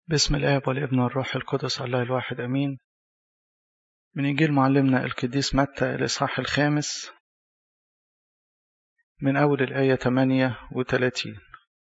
بسم الآب والابن والروح القدس الله الواحد أمين من إنجيل معلمنا القديس متى الإصحاح الخامس من أول الآية 38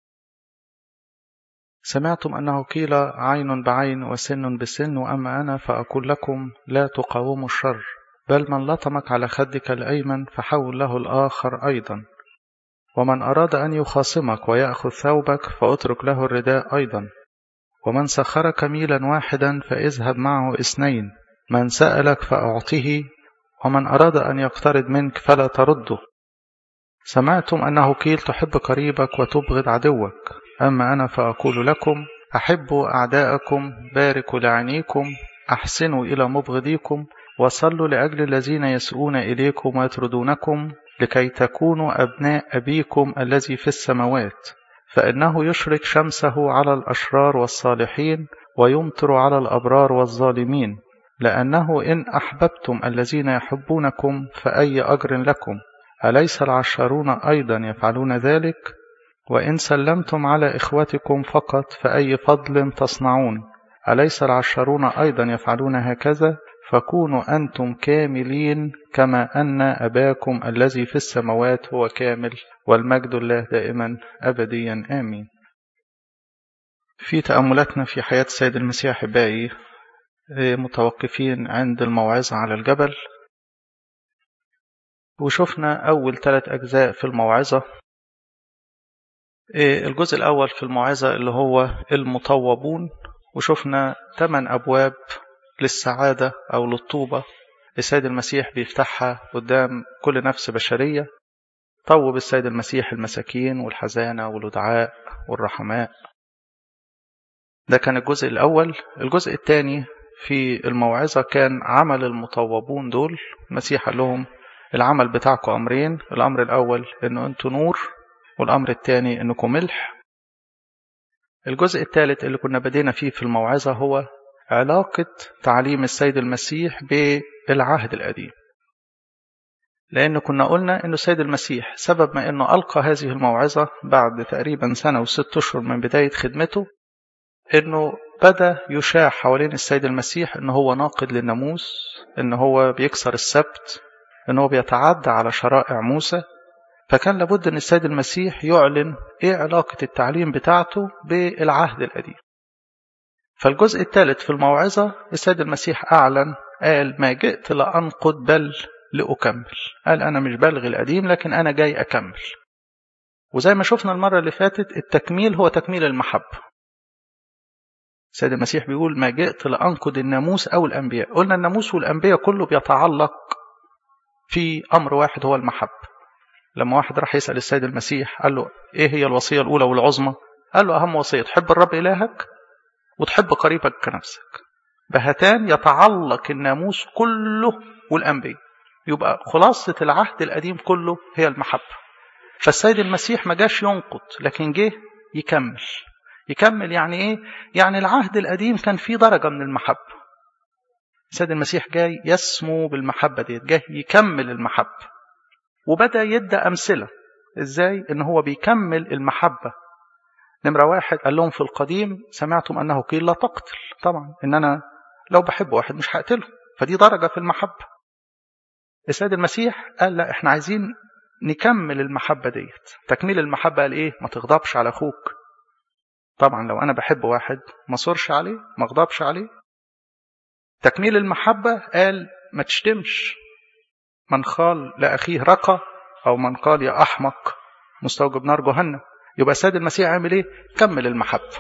سمعتم أنه قيل عين بعين وسن بسن وأما أنا فأقول لكم لا تقاوموا الشر بل من لطمك على خدك الأيمن فحول له الآخر أيضا ومن أراد أن يخاصمك ويأخذ ثوبك فأترك له الرداء أيضا ومن سخرك ميلا واحدا فاذهب معه اثنين من سألك فأعطه ومن أراد أن يقترض منك فلا ترده سمعتم أنه قيل تحب قريبك وتبغض عدوك أما أنا فأقول لكم أحبوا أعداءكم باركوا لعينيكم أحسنوا إلى مبغضيكم وصلوا لأجل الذين يسؤون إليكم ويطردونكم لكي تكونوا أبناء أبيكم الذي في السماوات فإنه يشرق شمسه على الأشرار والصالحين ويمطر على الأبرار والظالمين لأنه إن أحببتم الذين يحبونكم فأي أجر لكم أليس العشارون أيضا يفعلون ذلك وإن سلمتم على إخوتكم فقط فأي فضل تصنعون أليس العشارون أيضا يفعلون هكذا فكونوا أنتم كاملين كما أن أباكم الذي في السماوات هو كامل والمجد الله دائما أبديا آمين في تأملاتنا في حياة السيد المسيح أحبائي متوقفين عند الموعظة على الجبل وشفنا أول ثلاث أجزاء في الموعظة الجزء الأول في الموعظة اللي هو المطوبون وشفنا ثمان أبواب للسعادة أو للطوبة السيد المسيح بيفتحها قدام كل نفس بشرية طوب السيد المسيح المساكين والحزانة والودعاء والرحماء ده كان الجزء الأول الجزء الثاني في الموعظة كان عمل المطوبون دول المسيح قال لهم العمل بتاعكم أمرين الأمر الأول إنه أنتوا نور والأمر الثاني إنكم ملح الجزء الثالث اللي كنا بدينا فيه في الموعظة هو علاقة تعليم السيد المسيح بالعهد القديم لأن كنا قلنا أن السيد المسيح سبب ما أنه ألقى هذه الموعظة بعد تقريبا سنة وست أشهر من بداية خدمته أنه بدأ يشاع حوالين السيد المسيح أنه هو ناقد للناموس أنه هو بيكسر السبت أنه هو بيتعدى على شرائع موسى فكان لابد أن السيد المسيح يعلن إيه علاقة التعليم بتاعته بالعهد القديم فالجزء الثالث في الموعظة السيد المسيح أعلن قال ما جئت لأنقض بل لأكمل قال أنا مش بلغي القديم لكن أنا جاي أكمل وزي ما شفنا المرة اللي فاتت التكميل هو تكميل المحبة السيد المسيح بيقول ما جئت لأنقض الناموس أو الأنبياء قلنا الناموس والأنبياء كله بيتعلق في أمر واحد هو المحبة لما واحد راح يسأل السيد المسيح قال له إيه هي الوصية الأولى والعظمى قال له أهم وصية تحب الرب إلهك وتحب قريبك كنفسك بهتان يتعلق الناموس كله والأنبياء يبقى خلاصة العهد القديم كله هي المحبة فالسيد المسيح ما جاش ينقض لكن جه يكمل يكمل يعني ايه يعني العهد القديم كان فيه درجة من المحبة السيد المسيح جاي يسمو بالمحبة دي جاي يكمل المحبة وبدأ يدى أمثلة ازاي ان هو بيكمل المحبة نمرة واحد قال لهم في القديم سمعتم أنه قيل لا تقتل طبعا إن أنا لو بحب واحد مش هقتله فدي درجة في المحبة السيد المسيح قال لا احنا عايزين نكمل المحبة ديت تكميل المحبة قال ايه ما تغضبش على اخوك طبعا لو انا بحب واحد ما صرش عليه ما اغضبش عليه تكميل المحبة قال ما تشتمش من قال لأخيه رقى أو من قال يا أحمق مستوجب نار جهنم يبقى السيد المسيح عامل ايه كمل المحبة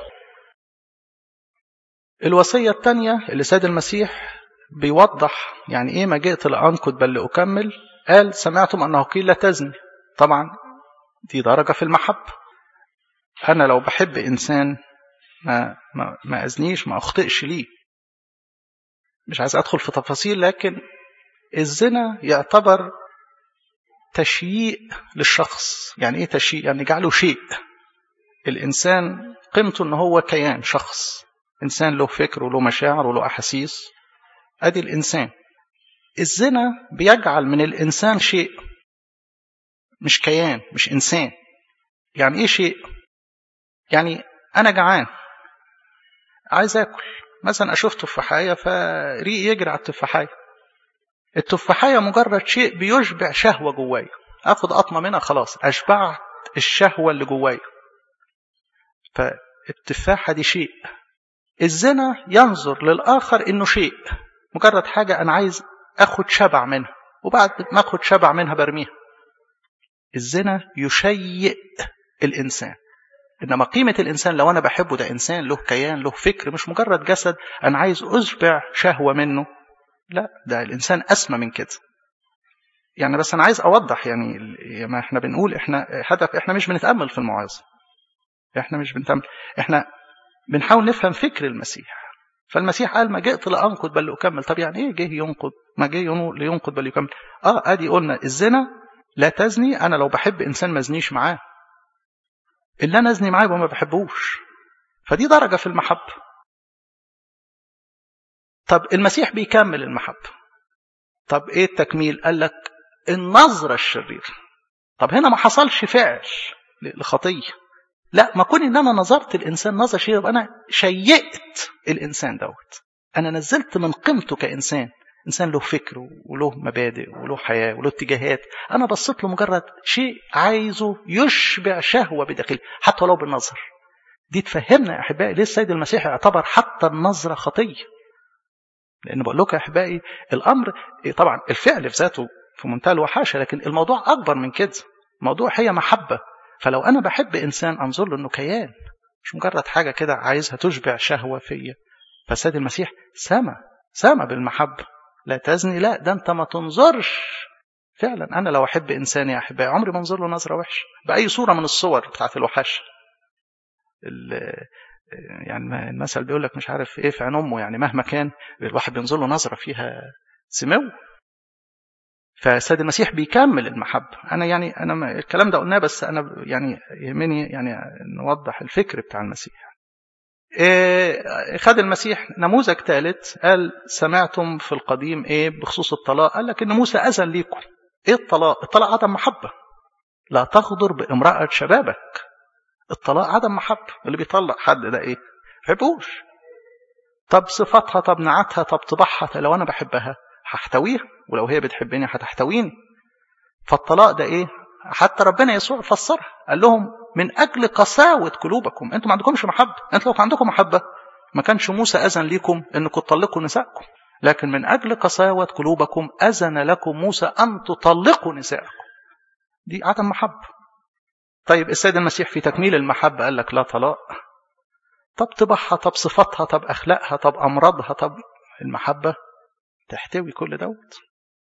الوصية الثانية اللي السيد المسيح بيوضح يعني ايه ما جئت لأنقض بل لأكمل قال سمعتم أنه قيل لا تزني طبعا دي درجة في المحبة أنا لو بحب إنسان ما, ما, ما أزنيش ما أخطئش ليه مش عايز أدخل في تفاصيل لكن الزنا يعتبر تشييء للشخص يعني ايه تشييء يعني جعله شيء الإنسان قيمته أنه هو كيان شخص إنسان له فكر وله مشاعر وله أحاسيس أدي الإنسان الزنا بيجعل من الإنسان شيء مش كيان مش إنسان يعني إيه شيء يعني أنا جعان عايز اكل مثلا اشوف تفاحيه فريقي يجري على التفاحيه التفاحيه مجرد شيء بيشبع شهوه جوايا اخد قطمه منها خلاص اشبعت الشهوه اللي جوايا فالتفاحه دي شيء الزنا ينظر للاخر انه شيء مجرد حاجه انا عايز اخد شبع منها وبعد ما اخد شبع منها برميها الزنا يشيء الانسان انما قيمه الانسان لو انا بحبه ده انسان له كيان له فكر مش مجرد جسد انا عايز اشبع شهوه منه لا ده الانسان اسمى من كده يعني بس انا عايز اوضح يعني ما احنا بنقول احنا هدف احنا مش بنتامل في الموعظه احنا مش بنتامل احنا بنحاول نفهم فكر المسيح فالمسيح قال ما جئت لانقض بل لاكمل طب يعني ايه جه ينقض ما جه لينقض بل يكمل اه ادي قلنا الزنا لا تزني انا لو بحب انسان ما ازنيش معاه اللي انا ازني معاه يبقى ما بحبوش فدي درجه في المحبه طب المسيح بيكمل المحبه طب ايه التكميل قال لك النظره الشريره طب هنا ما حصلش فعل لخطيه لا ما كون ان انا نظرت الانسان نظره شريره يبقى انا شيئت الانسان دوت انا نزلت من قيمته كانسان انسان له فكر وله مبادئ وله حياه وله اتجاهات انا بصيت له مجرد شيء عايزه يشبع شهوه بداخلي حتى ولو بالنظر دي تفهمنا يا احبائي ليه السيد المسيح يعتبر حتى النظره خطيه لان بقول لكم يا احبائي الامر طبعا الفعل في ذاته في منتهى الوحاشه لكن الموضوع اكبر من كده الموضوع هي محبه فلو انا بحب انسان انظر له انه كيان مش مجرد حاجه كده عايزها تشبع شهوه فيا فالسيد المسيح سما سما بالمحبه لا تزني لا ده انت ما تنظرش فعلا انا لو احب انسان يا احبائي عمري ما انظر له نظره وحشه باي صوره من الصور بتاعت الوحشه يعني المثل بيقول لك مش عارف ايه في عين امه يعني مهما كان الواحد بينظر له نظره فيها سمو فالسيد المسيح بيكمل المحبه انا يعني انا الكلام ده قلناه بس انا يعني يهمني يعني نوضح الفكر بتاع المسيح إيه خد المسيح نموذج ثالث قال سمعتم في القديم ايه بخصوص الطلاق قال لك ان موسى اذن ليكم ايه الطلاق الطلاق عدم محبه لا تغدر بامراه شبابك الطلاق عدم محبه اللي بيطلق حد ده ايه بحبوش طب صفاتها طب نعتها طب طباعها لو انا بحبها هحتويها ولو هي بتحبني هتحتويني فالطلاق ده ايه حتى ربنا يسوع فسرها قال لهم من اجل قساوه قلوبكم انتوا ما عندكمش محبه انتوا لو كان عندكم محبه ما كانش موسى اذن ليكم انكم تطلقوا نسائكم لكن من اجل قساوه قلوبكم اذن لكم موسى ان تطلقوا نسائكم دي عدم محبه طيب السيد المسيح في تكميل المحبه قال لك لا طلاق طب طباعها طب صفاتها طب اخلاقها طب امراضها طب المحبه تحتوي كل دوت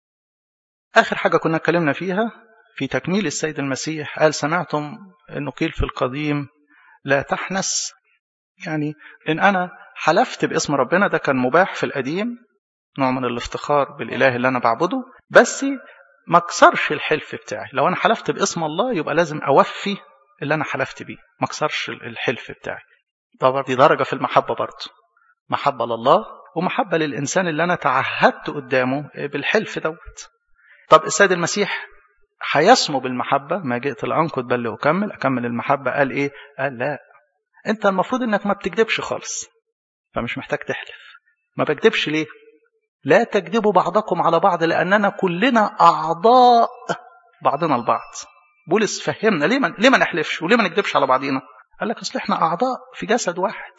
اخر حاجه كنا اتكلمنا فيها في تكميل السيد المسيح قال سمعتم انه قيل في القديم لا تحنس يعني ان انا حلفت باسم ربنا ده كان مباح في القديم نوع من الافتخار بالاله اللي انا بعبده بس ما اكسرش الحلف بتاعي لو انا حلفت باسم الله يبقى لازم اوفي اللي انا حلفت بيه ما اكسرش الحلف بتاعي طبعا دي درجه في المحبه برضه محبه لله ومحبه للانسان اللي انا تعهدت قدامه بالحلف دوت طب السيد المسيح هيسمو بالمحبة ما جئت لأنقض بل لأكمل أكمل المحبة قال إيه قال لا أنت المفروض إنك ما بتكذبش خالص فمش محتاج تحلف ما بكذبش ليه لا تكذبوا بعضكم على بعض لأننا كلنا أعضاء بعضنا البعض بولس فهمنا ليه ما ليه ما نحلفش وليه ما نكذبش على بعضينا قال لك اصل احنا اعضاء في جسد واحد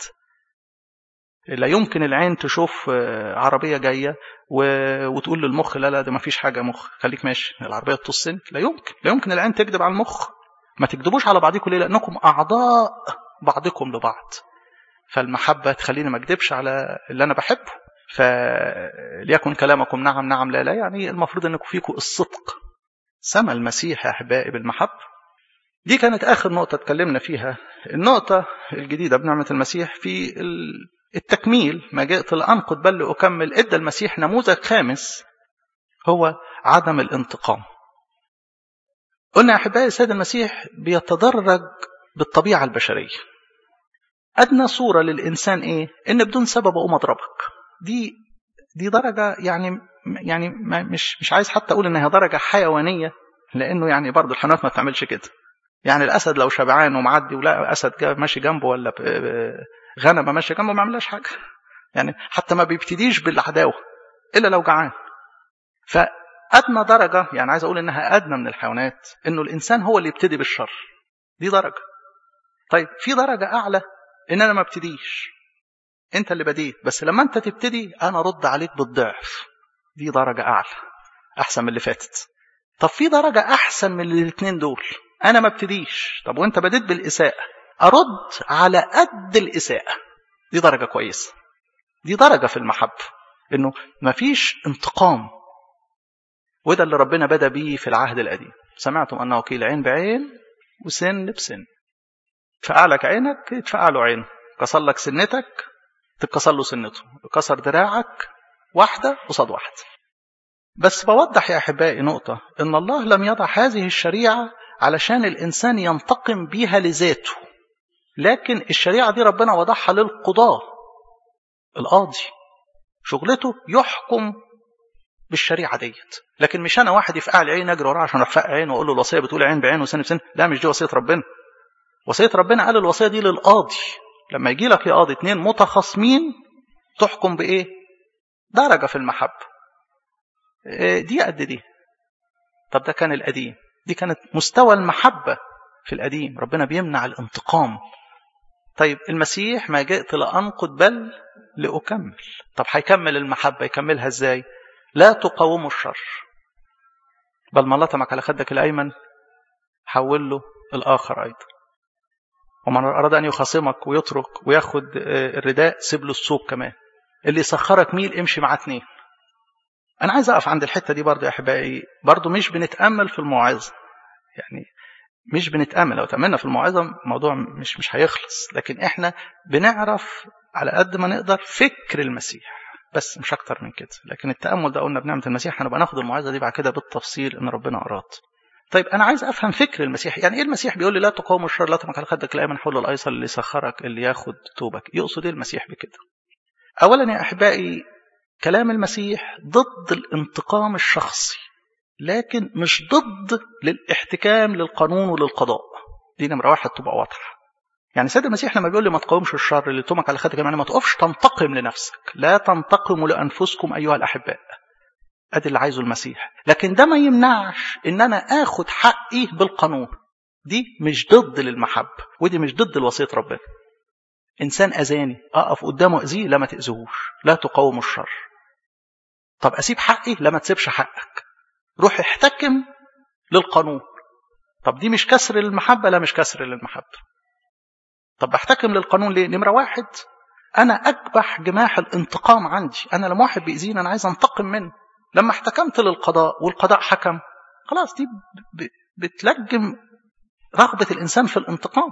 لا يمكن العين تشوف عربية جاية و... وتقول للمخ لا لا ده ما فيش حاجة مخ خليك ماشي العربية تطصني لا يمكن لا يمكن العين تكذب على المخ ما تكذبوش على بعضكم ليه لأنكم أعضاء بعضكم لبعض فالمحبة تخليني ما أكذبش على اللي أنا بحبه فليكن كلامكم نعم نعم لا لا يعني المفروض أنكم فيكم الصدق سمى المسيح يا أحبائي بالمحبة دي كانت آخر نقطة اتكلمنا فيها النقطة الجديدة بنعمة المسيح في التكميل ما جئت لأنقض بل لأكمل إدى المسيح نموذج خامس هو عدم الانتقام قلنا يا أحبائي السيد المسيح بيتدرج بالطبيعة البشرية أدنى صورة للإنسان إيه؟ إن بدون سبب أقوم أضربك دي دي درجة يعني يعني مش مش عايز حتى أقول إنها درجة حيوانية لأنه يعني برضه الحيوانات ما بتعملش كده يعني الأسد لو شبعان ومعدي ولا أسد ماشي جنبه ولا غنمه ماشيه جنبه ما عملهاش حاجه يعني حتى ما بيبتديش بالعداوه الا لو جعان فادنى درجه يعني عايز اقول انها ادنى من الحيوانات انه الانسان هو اللي يبتدي بالشر دي درجه طيب في درجه اعلى ان انا ما ابتديش انت اللي بديت بس لما انت تبتدي انا ارد عليك بالضعف دي درجه اعلى احسن من اللي فاتت طب في درجه احسن من الاثنين دول انا ما ابتديش طب وانت بديت بالاساءه ارد على قد الاساءه دي درجه كويسه دي درجه في المحبه انه مفيش انتقام وده اللي ربنا بدا بيه في العهد القديم سمعتم انه قيل عين بعين وسن بسن فقعلك عينك يتفقع له عينه كسر لك سنتك تتكسر له سنته كسر دراعك واحدة قصاد واحدة بس بوضح يا أحبائي نقطة إن الله لم يضع هذه الشريعة علشان الإنسان ينتقم بيها لذاته لكن الشريعة دي ربنا وضعها للقضاة القاضي شغلته يحكم بالشريعة ديت لكن مش أنا واحد يفقع لي عين أجري وراه عشان أفقع عينه وأقول له الوصية بتقول عين بعين وسن بسن لا مش دي وصية ربنا وصية ربنا قال الوصية دي للقاضي لما يجي لك يا قاضي اتنين متخاصمين تحكم بإيه؟ درجة في المحبة دي قد دي طب ده كان القديم دي كانت مستوى المحبة في القديم ربنا بيمنع الانتقام طيب المسيح ما جئت لأنقض بل لأكمل طب هيكمل المحبة يكملها ازاي لا تقاوموا الشر بل ما لطمك على خدك الأيمن حول له الآخر أيضا ومن أراد أن يخاصمك ويترك وياخد الرداء سيب له السوق كمان اللي يسخرك ميل امشي معاه اتنين أنا عايز أقف عند الحتة دي برضه يا أحبائي برضه مش بنتأمل في الموعظة يعني مش بنتأمل لو تأملنا في الموعظة الموضوع مش مش هيخلص لكن إحنا بنعرف على قد ما نقدر فكر المسيح بس مش أكتر من كده لكن التأمل ده قلنا بنعمة المسيح هنبقى ناخد الموعظة دي بعد كده بالتفصيل إن ربنا أراد طيب أنا عايز أفهم فكر المسيح يعني إيه المسيح بيقول لي لا تقاوم الشر لا تمك على خدك الأيمن حول الأيسر اللي سخرك اللي ياخد توبك يقصد إيه المسيح بكده أولا يا أحبائي كلام المسيح ضد الانتقام الشخصي لكن مش ضد للاحتكام للقانون وللقضاء دي نمرة واحد تبقى واضحة يعني سيد المسيح لما بيقول لي ما تقاومش الشر اللي تمك على خدك يعني ما تقفش تنتقم لنفسك لا تنتقموا لأنفسكم أيها الأحباء ادي اللي عايزه المسيح لكن ده ما يمنعش ان انا اخد حقي بالقانون دي مش ضد للمحبة ودي مش ضد الوصية ربنا انسان اذاني اقف قدامه اذيه لا ما تاذيهوش لا تقاوم الشر طب اسيب حقي لا ما تسيبش حقك روح احتكم للقانون طب دي مش كسر للمحبة لا مش كسر للمحبة طب بحتكم للقانون ليه نمرة واحد أنا أكبح جماح الانتقام عندي أنا لما واحد بيأذيني أنا عايز أنتقم منه لما احتكمت للقضاء والقضاء حكم خلاص دي بتلجم رغبة الإنسان في الانتقام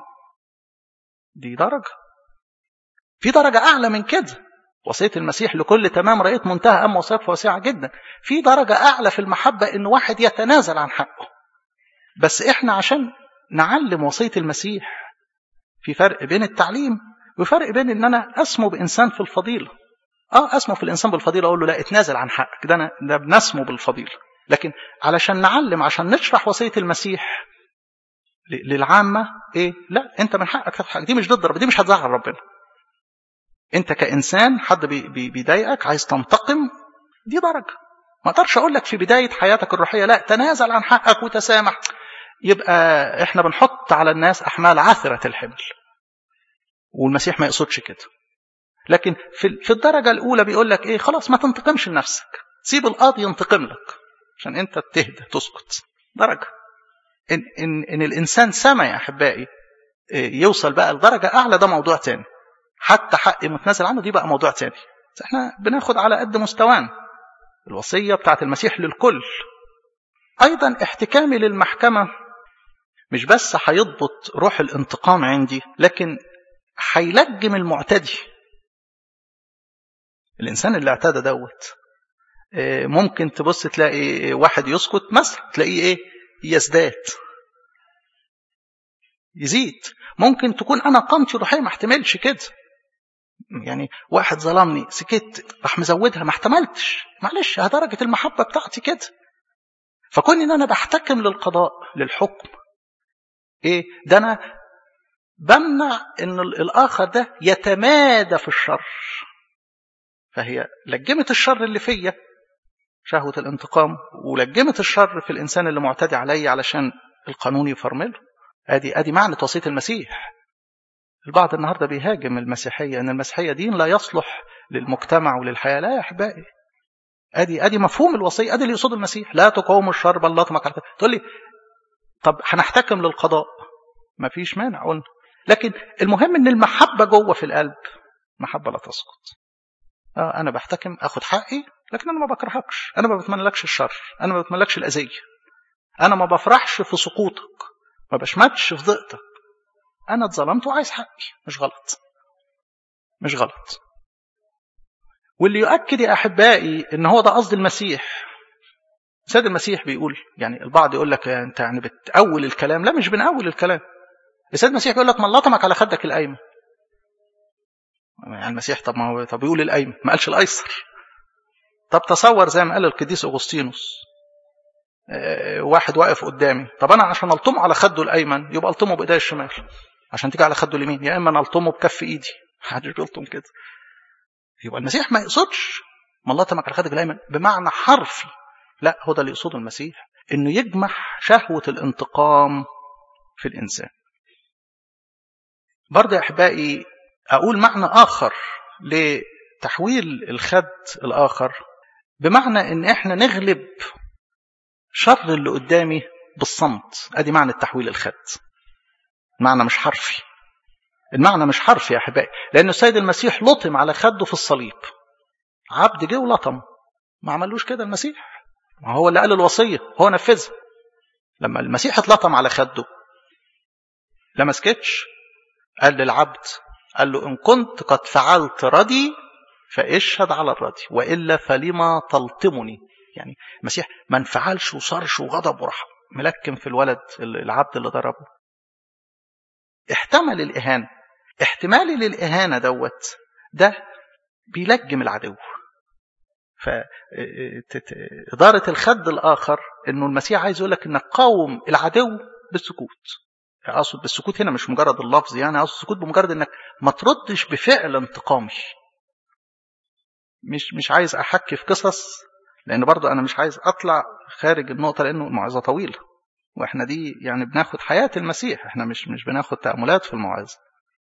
دي درجة في درجة أعلى من كده وصية المسيح لكل تمام رأيت منتهى أما وصية واسعة جدا في درجة أعلى في المحبة إن واحد يتنازل عن حقه بس إحنا عشان نعلم وصية المسيح في فرق بين التعليم وفرق بين إن أنا أسمو بإنسان في الفضيلة اه اسمه في الانسان بالفضيله اقول له لا اتنازل عن حقك ده انا ده بنسمو بالفضيله لكن علشان نعلم عشان نشرح وصيه المسيح للعامه ايه لا انت من حقك تاخد حقك دي مش ضد ربنا دي مش هتزعل ربنا انت كانسان حد بي بي بيضايقك عايز تنتقم دي درجه ما اقدرش اقول لك في بدايه حياتك الروحيه لا تنازل عن حقك وتسامح يبقى احنا بنحط على الناس احمال عثره الحمل والمسيح ما يقصدش كده لكن في في الدرجه الاولى بيقول لك ايه خلاص ما تنتقمش لنفسك سيب القاضي ينتقم لك عشان انت تهدى تسكت درجه ان ان ان الانسان سما يا احبائي يوصل بقى لدرجه اعلى ده موضوع تاني حتى حقي متنازل عنه دي بقى موضوع تاني احنا بناخد على قد مستوانا الوصيه بتاعت المسيح للكل ايضا احتكامي للمحكمه مش بس هيضبط روح الانتقام عندي لكن هيلجم المعتدي الإنسان اللي اعتدى دوت ممكن تبص تلاقي واحد يسكت مثلا تلاقيه إيه يزداد يزيد ممكن تكون أنا قامتي روحية ما احتملش كده يعني واحد ظلمني سكت راح مزودها ما احتملتش معلش درجة المحبة بتاعتي كده فكون ان انا بحتكم للقضاء للحكم ايه ده انا بمنع ان الاخر ده يتمادى في الشر فهي لجمت الشر اللي فيا شهوة الانتقام ولجمت الشر في الانسان اللي معتدي عليا علشان القانون يفرمله ادي ادي معنى وصيه المسيح البعض النهارده بيهاجم المسيحيه ان المسيحيه دين لا يصلح للمجتمع وللحياه لا يا احبائي ادي ادي مفهوم الوصيه ادي اللي يقصد المسيح لا تقاوموا الشر بل لطمك على تقول لي طب هنحتكم للقضاء ما فيش مانع قلنا لكن المهم ان المحبه جوه في القلب محبه لا تسقط اه انا بحتكم اخد حقي لكن انا ما بكرهكش انا ما بتمنلكش الشر انا ما بتمنلكش الاذيه انا ما بفرحش في سقوطك ما بشمتش في ضيقتك انا اتظلمت وعايز حقي مش غلط مش غلط واللي يؤكد يا احبائي ان هو ده قصد المسيح سيد المسيح بيقول يعني البعض يقول لك انت يعني بتأول الكلام لا مش بنأول الكلام السيد المسيح بيقول لك من لطمك على خدك الايمن يعني المسيح طب ما هو طب يقول الايمن ما قالش الايسر طب تصور زي ما قال القديس اغسطينوس اه واحد واقف قدامي طب انا عشان الطمه على خده الايمن يبقى الطمه بايديا الشمال عشان تيجي على خده اليمين يا اما الطمه بكف ايدي محدش بيلطم كده يبقى المسيح ما يقصدش من لطمك على خدك الايمن بمعنى حرفي لا هو ده اللي يقصده المسيح انه يجمح شهوه الانتقام في الانسان برضه يا احبائي اقول معنى اخر لتحويل الخد الاخر بمعنى ان احنا نغلب شر اللي قدامي بالصمت ادي معنى التحويل الخد معنى مش حرفي المعنى مش حرفي يا احبائي لان السيد المسيح لطم على خده في الصليب عبد جه ولطم ما عملوش كده المسيح ما هو اللي قال الوصيه هو نفذها لما المسيح اتلطم على خده لما سكتش قال للعبد قال له إن كنت قد فعلت ردي فاشهد على الردي وإلا فلما تلطمني يعني المسيح ما انفعلش وصارش وغضب وراح ملكم في الولد العبد اللي ضربه احتمل الإهانة احتمالي للإهانة دوت ده بيلجم العدو فإدارة الخد الآخر إنه المسيح عايز يقول لك إنك قاوم العدو بالسكوت اقصد بالسكوت هنا مش مجرد اللفظ يعني اقصد السكوت بمجرد انك ما تردش بفعل انتقامي مش مش عايز احكي في قصص لان برضو انا مش عايز اطلع خارج النقطه لانه الموعظه طويله واحنا دي يعني بناخد حياه المسيح احنا مش مش بناخد تاملات في الموعظه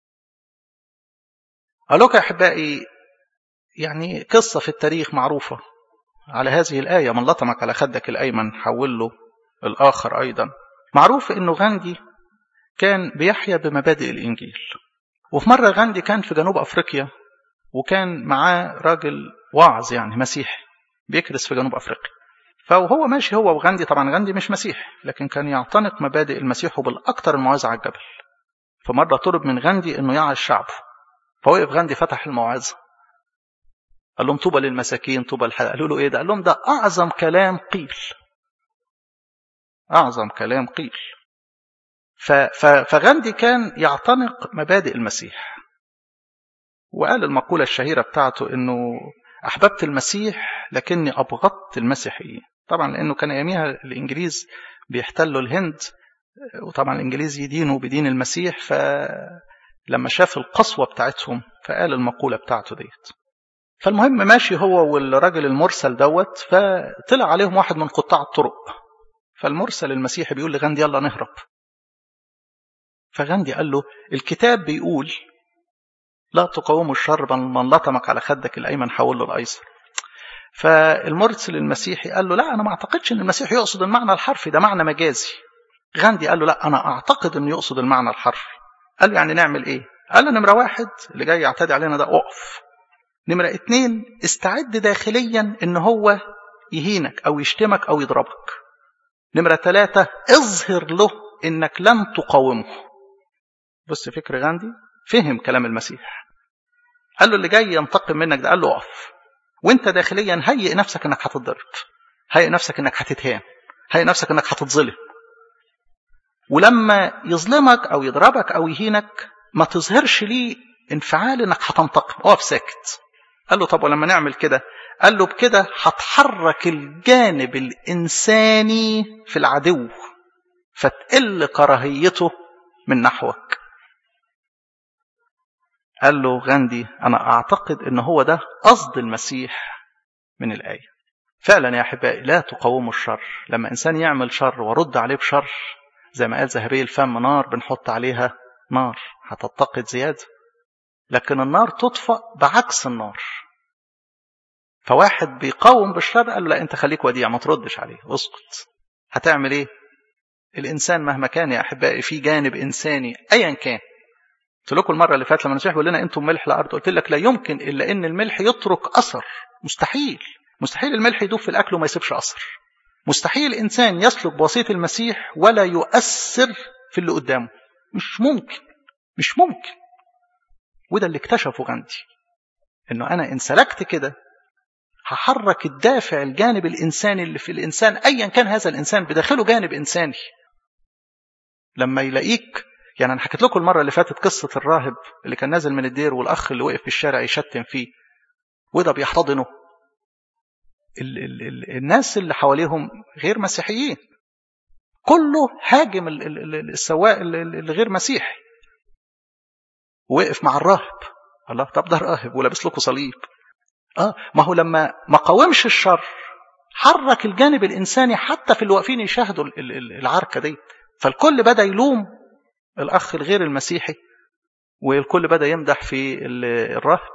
اقول لكم يا احبائي يعني قصه في التاريخ معروفه على هذه الايه من لطمك على خدك الايمن حول له الاخر ايضا معروف انه غاندي كان بيحيا بمبادئ الإنجيل وفي مرة غاندي كان في جنوب أفريقيا وكان معاه راجل واعظ يعني مسيحي بيكرس في جنوب أفريقيا فهو ماشي هو وغاندي طبعا غاندي مش مسيحي لكن كان يعتنق مبادئ المسيح وبالأكثر الموعظة على الجبل فمرة طلب من غاندي أنه يعظ شعبه فوقف غاندي فتح الموعظة قال لهم طوبى للمساكين طوبى للحلقة قالوا له ايه ده قال لهم ده أعظم كلام قيل أعظم كلام قيل فغاندي كان يعتنق مبادئ المسيح وقال المقولة الشهيرة بتاعته انه احببت المسيح لكني ابغضت المسيحيين طبعا لانه كان اياميها الانجليز بيحتلوا الهند وطبعا الانجليز يدينوا بدين المسيح فلما شاف القسوة بتاعتهم فقال المقولة بتاعته ديت فالمهم ماشي هو والراجل المرسل دوت فطلع عليهم واحد من قطاع الطرق فالمرسل المسيحي بيقول لغاندي يلا نهرب فغاندي قال له الكتاب بيقول لا تقاوموا الشر بل من لطمك على خدك الايمن حول له الايسر فالمرسل المسيحي قال له لا انا ما اعتقدش ان المسيح يقصد المعنى الحرفي ده معنى مجازي غاندي قال له لا انا اعتقد انه يقصد المعنى الحرفي قال له يعني نعمل ايه قال له نمره واحد اللي جاي يعتدي علينا ده اقف نمره اتنين استعد داخليا ان هو يهينك او يشتمك او يضربك نمره ثلاثة اظهر له انك لن تقاومه بص فكر غاندي فهم كلام المسيح قال له اللي جاي ينتقم منك ده قال له اقف وانت داخليا هيئ نفسك انك هتتضرب هيئ نفسك انك هتتهان هيئ نفسك انك هتتظلم ولما يظلمك او يضربك او يهينك ما تظهرش ليه انفعال انك هتنتقم اقف ساكت قال له طب ولما نعمل كده قال له بكده هتحرك الجانب الانساني في العدو فتقل كراهيته من نحوك قال له غاندي أنا أعتقد أن هو ده قصد المسيح من الآية فعلا يا أحبائي لا تقاوموا الشر لما إنسان يعمل شر ورد عليه بشر زي ما قال ذهبي الفم نار بنحط عليها نار هتتقد زيادة لكن النار تطفأ بعكس النار فواحد بيقاوم بالشر قال له لا انت خليك وديع ما تردش عليه اسكت هتعمل ايه الانسان مهما كان يا احبائي في جانب انساني ايا كان قلت لكم المره اللي فاتت لما المسيح بيقول لنا انتم ملح الارض قلت لك لا يمكن الا ان الملح يترك اثر مستحيل مستحيل الملح يدوب في الاكل وما يسيبش اثر مستحيل انسان يسلك بوصيه المسيح ولا يؤثر في اللي قدامه مش ممكن مش ممكن وده اللي اكتشفه غاندي انه انا ان سلكت كده هحرك الدافع الجانب الانساني اللي في الانسان ايا كان هذا الانسان بداخله جانب انساني لما يلاقيك يعني انا حكيت لكم المره اللي فاتت قصه الراهب اللي كان نازل من الدير والاخ اللي وقف في الشارع يشتم فيه وده بيحتضنه ال ال ال الناس اللي حواليهم غير مسيحيين كله هاجم ال ال السواق الغير مسيحي وقف مع الراهب الله طب ده راهب ولابس لكم صليب اه ما هو لما ما قاومش الشر حرك الجانب الانساني حتى في اللي واقفين يشاهدوا العركه دي فالكل بدا يلوم الاخ الغير المسيحي والكل بدا يمدح في الراهب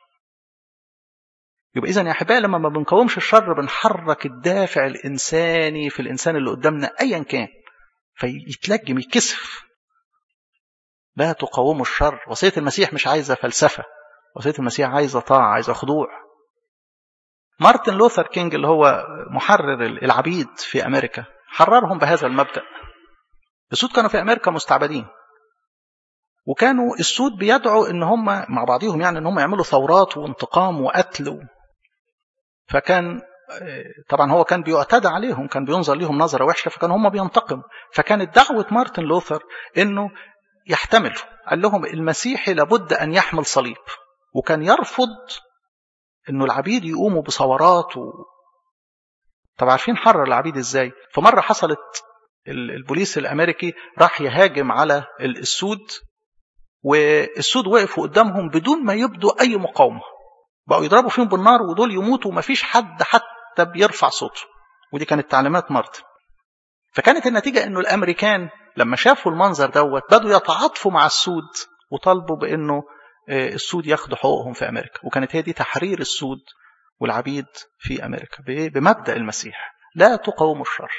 يبقى اذا يا احبائي لما ما بنقاومش الشر بنحرك الدافع الانساني في الانسان اللي قدامنا ايا كان فيتلجم يتكسف لا تقاوموا الشر وصيه المسيح مش عايزه فلسفه وصيه المسيح عايزه طاعه عايزه خضوع مارتن لوثر كينج اللي هو محرر العبيد في امريكا حررهم بهذا المبدا السود كانوا في امريكا مستعبدين وكانوا السود بيدعوا ان هم مع بعضهم يعني ان هم يعملوا ثورات وانتقام وقتل و... فكان طبعا هو كان بيعتدى عليهم كان بينظر ليهم نظره وحشه فكانوا هم بينتقموا فكانت دعوه مارتن لوثر انه يحتملوا قال لهم المسيحي لابد ان يحمل صليب وكان يرفض انه العبيد يقوموا بثورات و... طب عارفين حرر العبيد ازاي فمره حصلت البوليس الامريكي راح يهاجم على السود والسود وقفوا قدامهم بدون ما يبدوا اي مقاومه بقوا يضربوا فيهم بالنار ودول يموتوا ومفيش حد حتى بيرفع صوته ودي كانت تعليمات مارتن فكانت النتيجه انه الامريكان لما شافوا المنظر دوت بدوا يتعاطفوا مع السود وطالبوا بانه السود ياخدوا حقوقهم في امريكا وكانت هي دي تحرير السود والعبيد في امريكا بمبدا المسيح لا تقاوموا الشر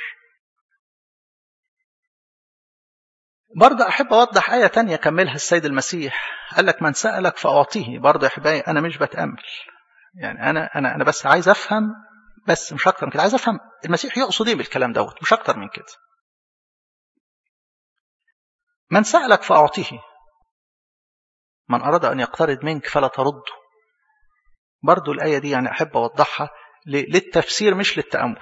برضه أحب أوضح آية تانية كملها السيد المسيح قال لك من سألك فأعطيه برضه يا أحبائي أنا مش بتأمل يعني أنا أنا أنا بس عايز أفهم بس مش أكتر من كده عايز أفهم المسيح يقصد إيه بالكلام دوت مش أكتر من كده من سألك فأعطيه من أراد أن يقترض منك فلا ترده برضه الآية دي يعني أحب أوضحها للتفسير مش للتأمل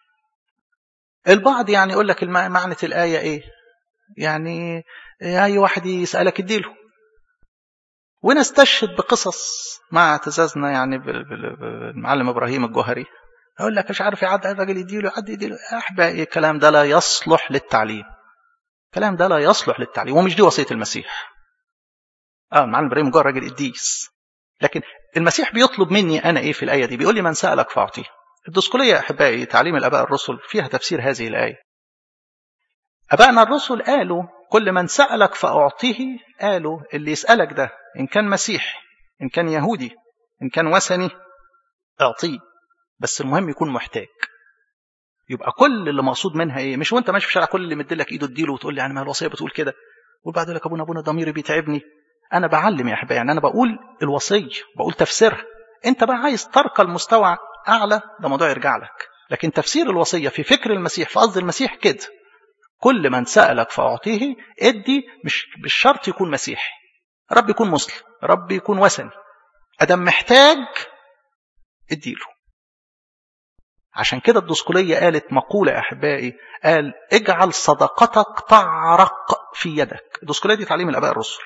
البعض يعني يقول لك معنى الآية إيه يعني أي واحد يسألك اديله ونستشهد بقصص مع اعتزازنا يعني بالمعلم إبراهيم الجوهري أقول لك مش عارف يعدي الراجل يديله يعدي يديله أحبائي الكلام ده لا يصلح للتعليم الكلام ده لا يصلح للتعليم ومش دي وصية المسيح اه المعلم إبراهيم الجوهري راجل قديس لكن المسيح بيطلب مني أنا إيه في الآية دي بيقول لي من سألك فأعطيه الدسكولية يا أحبائي تعليم الآباء الرسل فيها تفسير هذه الآية أبائنا الرسل قالوا كل من سألك فأعطيه قالوا اللي يسألك ده إن كان مسيحي إن كان يهودي إن كان وثني أعطيه بس المهم يكون محتاج يبقى كل اللي مقصود منها ايه مش وانت ماشي في الشارع كل اللي مدلك ايده اديله وتقول لي يعني ما الوصيه بتقول كده وبعد لك ابونا ابونا ضميري بيتعبني انا بعلم يا احبابي يعني انا بقول الوصيه بقول تفسيرها انت بقى عايز ترقى المستوى اعلى ده موضوع يرجع لك لكن تفسير الوصيه في فكر المسيح في قصد المسيح كده كل من سألك فأعطيه ادي مش بالشرط يكون مسيحي رب يكون مسلم رب يكون وثني أدم محتاج اديله عشان كده الدسكولية قالت مقولة يا أحبائي قال اجعل صدقتك تعرق في يدك الدسكولية دي تعليم الآباء الرسل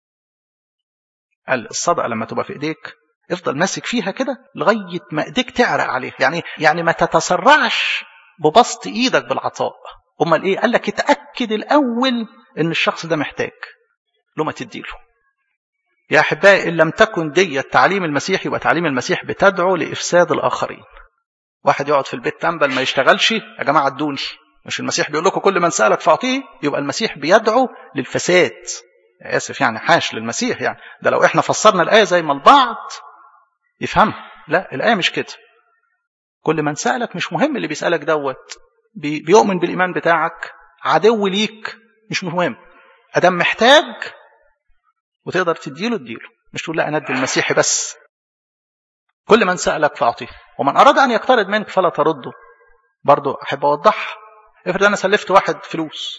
قال الصدقة لما تبقى في إيديك افضل ماسك فيها كده لغاية ما إيديك تعرق عليها يعني يعني ما تتسرعش ببسط إيدك بالعطاء امال ايه قال لك اتاكد الاول ان الشخص ده محتاج له ما تديله يا أحبائي إن لم تكن دي تعليم المسيح يبقى تعليم المسيح بتدعو لإفساد الآخرين واحد يقعد في البيت تنبل ما يشتغلش يا جماعة ادوني مش المسيح بيقول لكم كل من سألك فأعطيه يبقى المسيح بيدعو للفساد آسف يعني حاش للمسيح يعني ده لو احنا فسرنا الآية زي ما البعض يفهمها لا الآية مش كده كل من سألك مش مهم اللي بيسألك دوت بي بيؤمن بالإيمان بتاعك عدو ليك مش مهم أدم محتاج وتقدر تديله اديله مش تقول لا أنا أدي المسيحي بس كل من سألك فأعطيه ومن أراد أن يقترض منك فلا ترده برضو أحب أوضحها افرض أنا سلفت واحد فلوس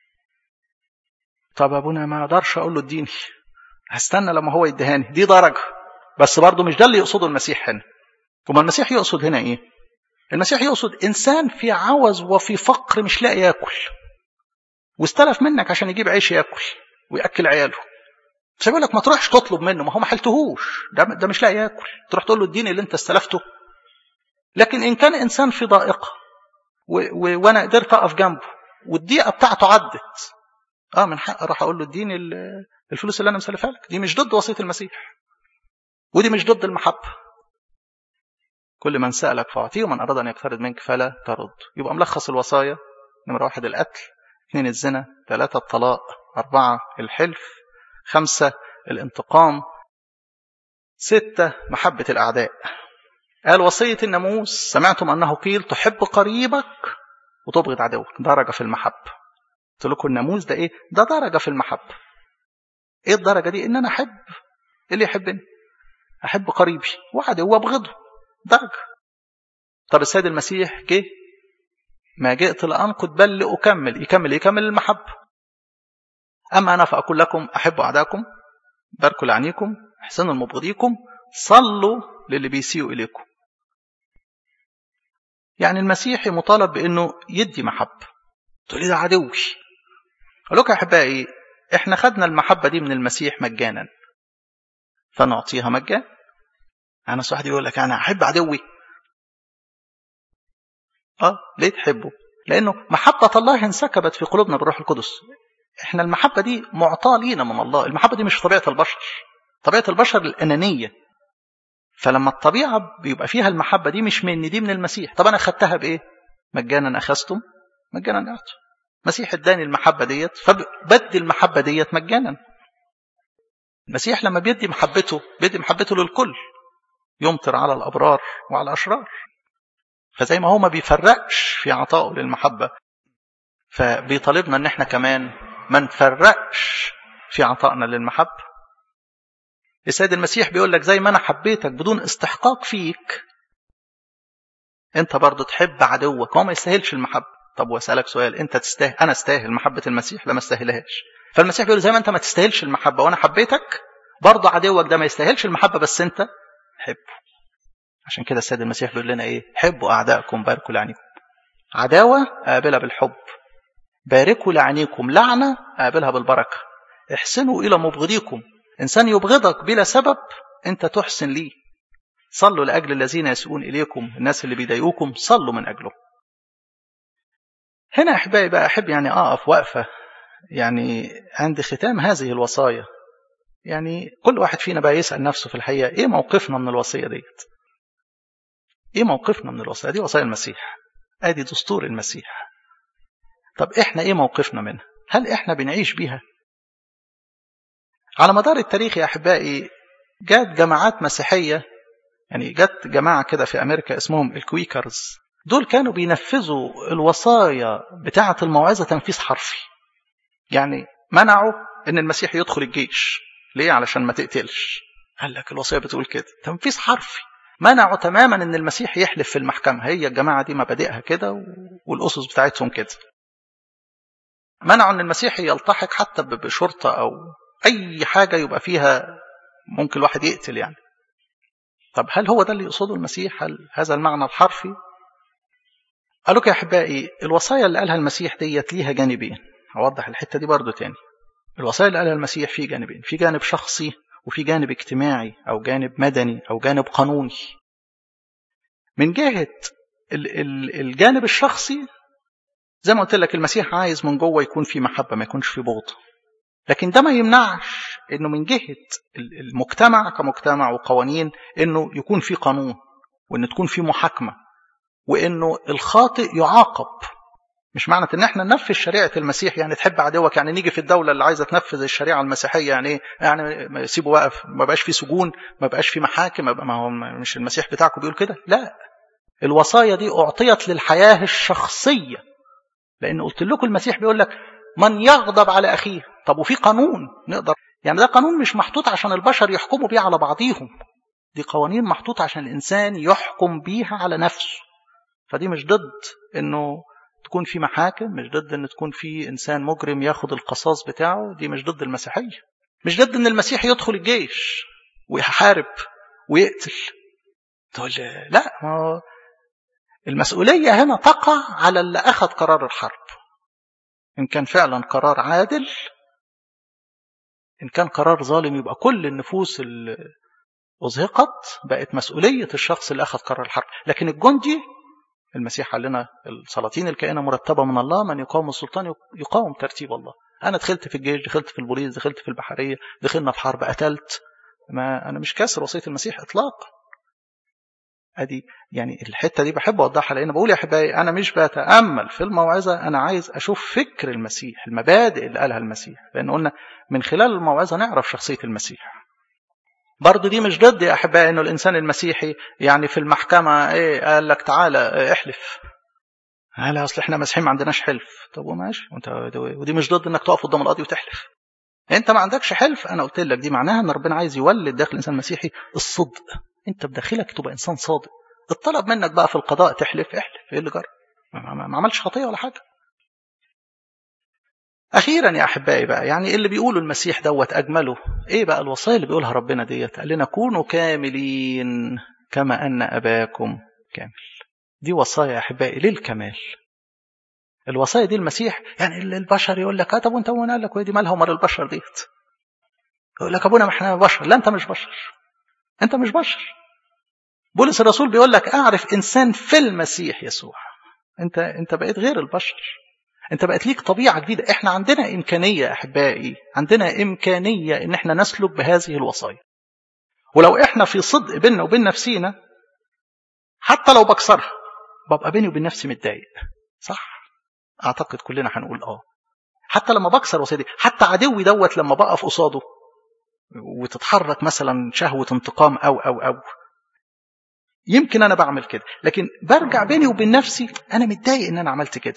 طب أبونا ما أقدرش أقول له اديني هستنى لما هو يديهاني دي درجة بس برضو مش ده اللي يقصده المسيح هنا وما المسيح يقصد هنا إيه المسيح يقصد إنسان في عوز وفي فقر مش لاقي ياكل واستلف منك عشان يجيب عيش ياكل ويأكل عياله بس يقول لك ما تروحش تطلب منه ما هو ما حلتهوش ده, ده مش لاقي ياكل تروح تقول له اديني اللي انت استلفته لكن ان كان انسان في ضائقه و... و... وانا قدرت اقف جنبه والضيقه بتاعته عدت اه من حق راح اقول له اديني الفلوس اللي انا مسلفها لك دي مش ضد وصيه المسيح ودي مش ضد المحبه كل من سالك فاعطيه ومن اراد ان يقترض منك فلا ترد يبقى ملخص الوصايا نمره واحد القتل اثنين الزنا ثلاثه الطلاق اربعه الحلف خمسة الانتقام ستة محبة الأعداء قال وصية الناموس سمعتم أنه قيل تحب قريبك وتبغض عدوك درجة في المحبة قلت لكم الناموس ده إيه ده درجة في المحبة إيه الدرجة دي إن أنا أحب اللي يحبني أحب قريبي وعدو وأبغضه درجة طب السيد المسيح جه ما جئت لأنقض بل لأكمل يكمل يكمل المحبة أما أنا فأقول لكم أحبوا أعداءكم باركوا لعنيكم احسنوا لمبغضيكم صلوا للي بيسيئوا إليكم يعني المسيحي مطالب بأنه يدي محبة تقول لي ده عدوي أقول لك يا أحبائي إحنا خدنا المحبة دي من المسيح مجانا فنعطيها مجانا أنا واحد يقول لك أنا أحب عدوي أه ليه تحبه لأنه محبة الله انسكبت في قلوبنا بالروح القدس احنا المحبة دي معطاة لينا من الله المحبة دي مش طبيعة البشر طبيعة البشر الأنانية فلما الطبيعة بيبقى فيها المحبة دي مش مني دي من المسيح طب أنا خدتها بإيه مجانا أخذتم مجانا أعطوا مسيح اداني المحبة ديت فبدي المحبة ديت مجانا المسيح لما بيدي محبته بيدي محبته للكل يمطر على الأبرار وعلى الأشرار فزي ما هو ما بيفرقش في عطائه للمحبة فبيطالبنا ان احنا كمان ما نفرقش في عطائنا للمحبة السيد المسيح بيقول لك زي ما أنا حبيتك بدون استحقاق فيك أنت برضه تحب عدوك هو ما يستاهلش المحبة طب وأسألك سؤال أنت تستاهل أنا استاهل محبة المسيح لا ما استاهلهاش فالمسيح بيقول زي ما أنت ما تستاهلش المحبة وأنا حبيتك برضه عدوك ده ما يستاهلش المحبة بس أنت حبه عشان كده السيد المسيح بيقول لنا إيه حبوا أعدائكم باركوا لعنيكم عداوة قابلها بالحب باركوا لعنيكم لعنة قابلها بالبركة احسنوا إلى مبغضيكم إنسان يبغضك بلا سبب أنت تحسن ليه صلوا لأجل الذين يسؤون إليكم الناس اللي بيضايقوكم صلوا من أجله هنا أحبائي بقى أحب يعني أقف وقفة يعني عند ختام هذه الوصايا يعني كل واحد فينا بقى يسأل نفسه في الحقيقة إيه موقفنا من الوصية ديت إيه موقفنا من الوصية دي وصايا المسيح آدي دستور المسيح طب إحنا إيه موقفنا منها هل إحنا بنعيش بيها على مدار التاريخ يا أحبائي جات جماعات مسيحية يعني جت جماعة كده في أمريكا اسمهم الكويكرز دول كانوا بينفذوا الوصايا بتاعة الموعظة تنفيذ حرفي يعني منعوا ان المسيح يدخل الجيش ليه علشان ما تقتلش قال لك الوصية بتقول كده تنفيذ حرفي منعوا تماما ان المسيح يحلف في المحكمة هي الجماعة دي مبادئها كده والأسس بتاعتهم كده منعوا ان المسيح يلتحق حتى بشرطة او اي حاجة يبقى فيها ممكن الواحد يقتل يعني طب هل هو ده اللي يقصده المسيح هل هذا المعنى الحرفي قالوا يا احبائي الوصايا اللي قالها المسيح ديت ليها جانبين اوضح الحته دي برضو تاني الوصايا اللي قالها المسيح في جانبين في جانب شخصي وفي جانب اجتماعي او جانب مدني او جانب قانوني من جهه الجانب الشخصي زي ما قلت لك المسيح عايز من جوه يكون في محبه ما يكونش في بغض لكن ده ما يمنعش انه من جهة المجتمع كمجتمع وقوانين انه يكون في قانون وان تكون في محاكمة وانه الخاطئ يعاقب مش معنى ان احنا ننفذ شريعه المسيح يعني تحب عدوك يعني نيجي في الدوله اللي عايزه تنفذ الشريعه المسيحيه يعني ايه يعني سيبه واقف ما بقاش في سجون ما بقاش في محاكم ما هو مش المسيح بتاعكم بيقول كده لا الوصايا دي اعطيت للحياه الشخصيه لان قلت لكم المسيح بيقول لك من يغضب على اخيه طب وفي قانون نقدر يعني ده قانون مش محطوط عشان البشر يحكموا بيه على بعضيهم دي قوانين محطوطه عشان الانسان يحكم بيها على نفسه فدي مش ضد انه تكون في محاكم مش ضد ان تكون في انسان مجرم ياخد القصاص بتاعه دي مش ضد المسيحيه مش ضد ان المسيح يدخل الجيش ويحارب ويقتل تقول لا ما المسؤوليه هنا تقع على اللي اخذ قرار الحرب ان كان فعلا قرار عادل ان كان قرار ظالم يبقى كل النفوس اللي أزهقت بقت مسؤولية الشخص اللي أخذ قرار الحرب لكن الجندي المسيح قال لنا السلاطين الكائنة مرتبة من الله من يقاوم السلطان يقاوم ترتيب الله أنا دخلت في الجيش دخلت في البوليس دخلت في البحرية دخلنا في حرب قتلت ما أنا مش كاسر وصية المسيح إطلاقا أدي يعني الحتة دي بحب أوضحها لأن بقول يا أحبائي أنا مش بتأمل في الموعظة أنا عايز أشوف فكر المسيح المبادئ اللي قالها المسيح لأن قلنا من خلال الموعظة نعرف شخصية المسيح برضه دي مش ضد يا احبائي انه الانسان المسيحي يعني في المحكمه ايه قال لك تعالى إيه احلف قال اصل احنا مسيحيين ما عندناش حلف طب وماشي وانت ودي مش ضد انك تقف قدام القاضي وتحلف انت ما عندكش حلف انا قلت لك دي معناها ان ربنا عايز يولد داخل الانسان المسيحي الصدق انت بداخلك تبقى انسان صادق الطلب منك بقى في القضاء تحلف احلف ايه اللي جرى ما عملش خطيه ولا حاجه أخيرا يا أحبائي بقى يعني اللي بيقوله المسيح دوت أجمله إيه بقى الوصايا اللي بيقولها ربنا ديت قال لنا كونوا كاملين كما أن أباكم كامل دي وصايا يا أحبائي للكمال الوصايا دي المسيح يعني البشر يقول لك طب وانت وانا قال لك دي مالها ومال البشر ديت يقول لك ابونا ما احنا بشر لا انت مش بشر انت مش بشر بولس الرسول بيقول لك اعرف انسان في المسيح يسوع انت انت بقيت غير البشر انت بقت ليك طبيعه جديده احنا عندنا امكانيه يا احبائي عندنا امكانيه ان احنا نسلك بهذه الوصايا ولو احنا في صدق بيننا وبين نفسينا حتى لو بكسرها ببقى بيني وبين نفسي متضايق صح اعتقد كلنا هنقول اه حتى لما بكسر الوصيه دي حتى عدوي دوت لما بقف قصاده وتتحرك مثلا شهوه انتقام او او او يمكن انا بعمل كده لكن برجع بيني وبين نفسي انا متضايق ان انا عملت كده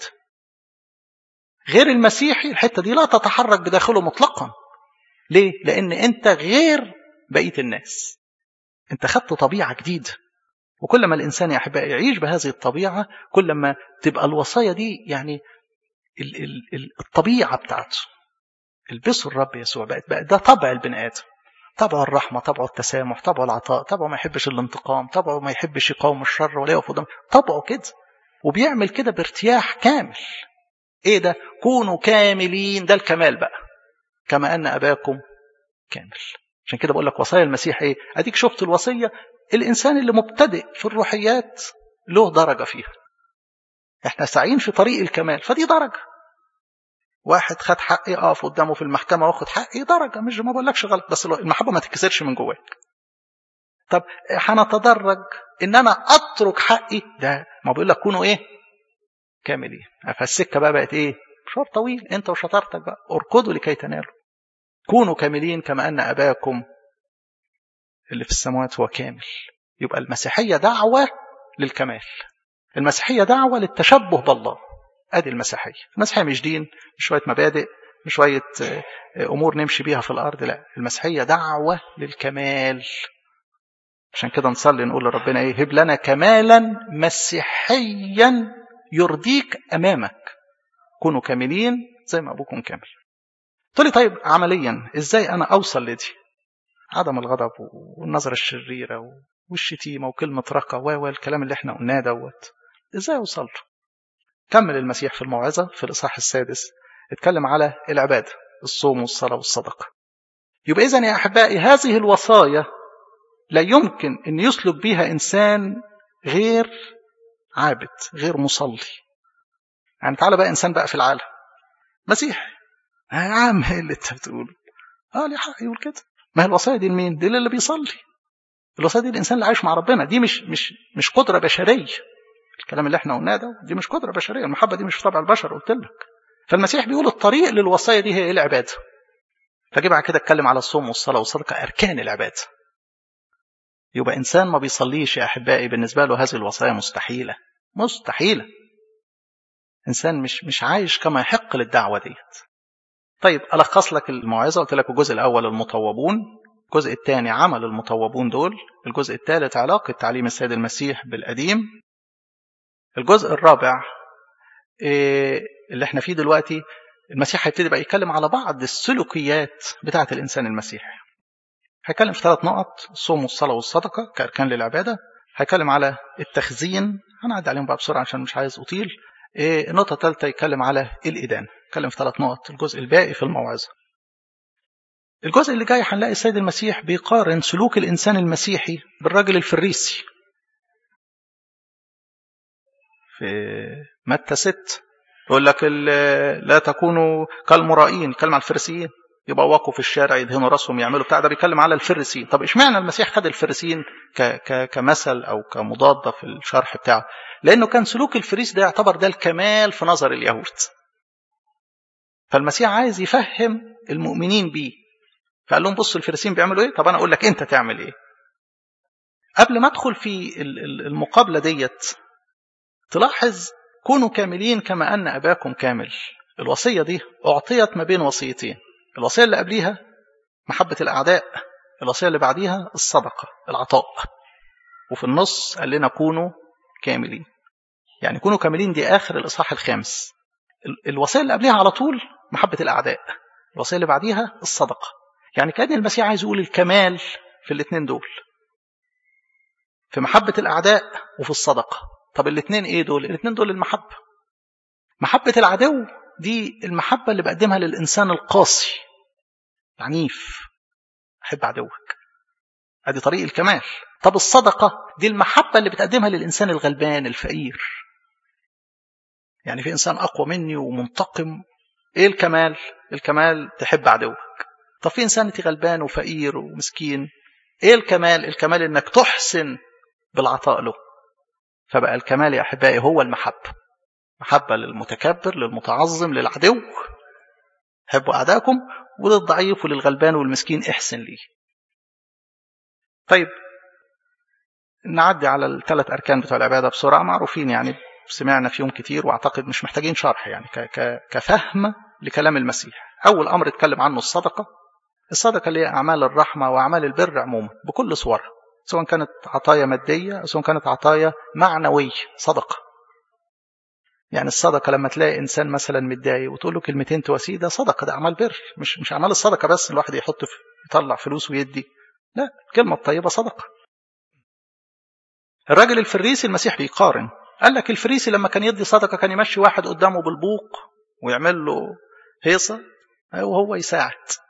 غير المسيحي الحته دي لا تتحرك بداخله مطلقا ليه لان انت غير بقيه الناس انت خدت طبيعه جديده وكل ما الانسان يا احبائي يعيش بهذه الطبيعه كل ما تبقى الوصايا دي يعني ال ال ال الطبيعه بتاعته البسوا الرب يسوع بقت بقى ده طبع البني ادم طبعه الرحمه طبعه التسامح طبعه العطاء طبعه ما يحبش الانتقام طبعه ما يحبش يقاوم الشر ولا يقف قدام طبعه كده وبيعمل كده بارتياح كامل ايه ده كونوا كاملين ده الكمال بقى كما ان اباكم كامل عشان كده بقول لك وصايا المسيح ايه اديك شفت الوصيه الانسان اللي مبتدئ في الروحيات له درجه فيها احنا ساعيين في طريق الكمال فدي درجه واحد خد حقي اقف قدامه في المحكمه واخد حقي درجه مش ما بقولكش غلط بس المحبه ما تتكسرش من جواك طب هنتدرج ان انا اترك حقي ده ما بقول لك كونوا ايه كاملين فالسكه بقى بقت ايه مشوار طويل انت وشطارتك بقى اركضوا لكي تنالوا كونوا كاملين كما ان اباكم اللي في السماوات هو كامل يبقى المسيحيه دعوه للكمال المسيحيه دعوه للتشبه بالله ادي المسيحيه المسيحيه مش دين مش شويه مبادئ مش شويه امور نمشي بيها في الارض لا المسيحيه دعوه للكمال عشان كده نصلي نقول لربنا ايه هب لنا كمالا مسيحيا يرضيك امامك كونوا كاملين زي ما ابوكم كامل تقول لي طيب عمليا ازاي انا اوصل لدي عدم الغضب والنظرة الشريرة والشتيمة وكلمة رقة و الكلام اللي احنا قلناه دوت ازاي اوصل له كمل المسيح في الموعظة في الإصحاح السادس اتكلم على العبادة الصوم والصلاة والصدقة يبقى إذن يا أحبائي هذه الوصايا لا يمكن أن يسلك بها إنسان غير عابد غير مصلي يعني تعالى بقى إنسان بقى في العالم مسيح يا عم ايه اللي انت بتقوله اه ليه حق يقول كده ما هي الوصايا دي لمين دي اللي بيصلي الوصايا دي الانسان اللي عايش مع ربنا دي مش مش مش قدره بشريه الكلام اللي احنا قلناه ده دي مش قدره بشريه المحبه دي مش في طبع البشر قلت لك فالمسيح بيقول الطريق للوصايا دي هي ايه العباده فجي بعد كده اتكلم على الصوم والصلاه والصدقه اركان العباده يبقى انسان ما بيصليش يا احبائي بالنسبه له هذه الوصايا مستحيله مستحيله انسان مش مش عايش كما يحق للدعوه ديت طيب الخص لك الموعظه قلت لك الجزء الاول المطوبون الجزء الثاني عمل المطوبون دول الجزء الثالث علاقه تعليم السيد المسيح بالقديم الجزء الرابع إيه اللي احنا فيه دلوقتي المسيح هيبتدي بقى يتكلم على بعض السلوكيات بتاعه الانسان المسيحي هيتكلم في ثلاث نقط الصوم والصلاه والصدقه كاركان للعباده هيتكلم على التخزين هنعدي عليهم بقى بسرعه عشان مش عايز اطيل إيه النقطه الثالثه يتكلم على الادانه يتكلم في ثلاث نقط الجزء الباقي في الموعظه الجزء اللي جاي هنلاقي السيد المسيح بيقارن سلوك الانسان المسيحي بالراجل الفريسي في متى ست يقول لك لا تكونوا كالمرائين يتكلم على الفريسيين يبقى وقفوا في الشارع يدهنوا راسهم يعملوا بتاع ده بيتكلم على الفريسيين طب اشمعنى المسيح خد الفريسيين ك ك كمثل او كمضاده في الشرح بتاعه لانه كان سلوك الفريس ده يعتبر ده الكمال في نظر اليهود فالمسيح عايز يفهم المؤمنين بيه فقال لهم بصوا الفريسيين بيعملوا ايه طب انا اقول لك انت تعمل ايه قبل ما ادخل في المقابله ديت تلاحظ كونوا كاملين كما ان اباكم كامل الوصيه دي اعطيت ما بين وصيتين الوصيه اللي قبليها محبه الاعداء الوصيه اللي بعديها الصدقه العطاء وفي النص قال لنا كونوا كاملين يعني كونوا كاملين دي اخر الاصحاح الخامس الوصيه اللي قبليها على طول محبه الاعداء الوصيه اللي بعديها الصدقه يعني كان المسيح عايز يقول الكمال في الاثنين دول في محبه الاعداء وفي الصدقه طب الاثنين ايه دول الاثنين دول المحبه محبه العدو دي المحبه اللي بقدمها للانسان القاسي العنيف احب عدوك ادي طريق الكمال طب الصدقه دي المحبه اللي بتقدمها للانسان الغلبان الفقير يعني في انسان اقوى مني ومنتقم ايه الكمال الكمال تحب عدوك طب في انسان غلبان وفقير ومسكين ايه الكمال الكمال انك تحسن بالعطاء له فبقى الكمال يا احبائي هو المحبه محبه للمتكبر للمتعظم للعدو حبوا اعدائكم وللضعيف وللغلبان والمسكين احسن ليه طيب نعدي على الثلاث اركان بتوع العباده بسرعه معروفين يعني سمعنا فيهم كتير واعتقد مش محتاجين شرح يعني كفهم لكلام المسيح اول امر اتكلم عنه الصدقه الصدقه اللي هي اعمال الرحمه واعمال البر عموما بكل صورها سواء كانت عطايا ماديه او سواء كانت عطايا معنويه صدقه يعني الصدقه لما تلاقي انسان مثلا متضايق وتقول له كلمتين تواسيه ده صدقه ده اعمال بر مش مش اعمال الصدقه بس الواحد يحط في يطلع فلوس ويدي لا الكلمه الطيبه صدقه الراجل الفريسي المسيح بيقارن قال لك الفريسي لما كان يدي صدقه كان يمشي واحد قدامه بالبوق ويعمل له هيصه وهو يساعد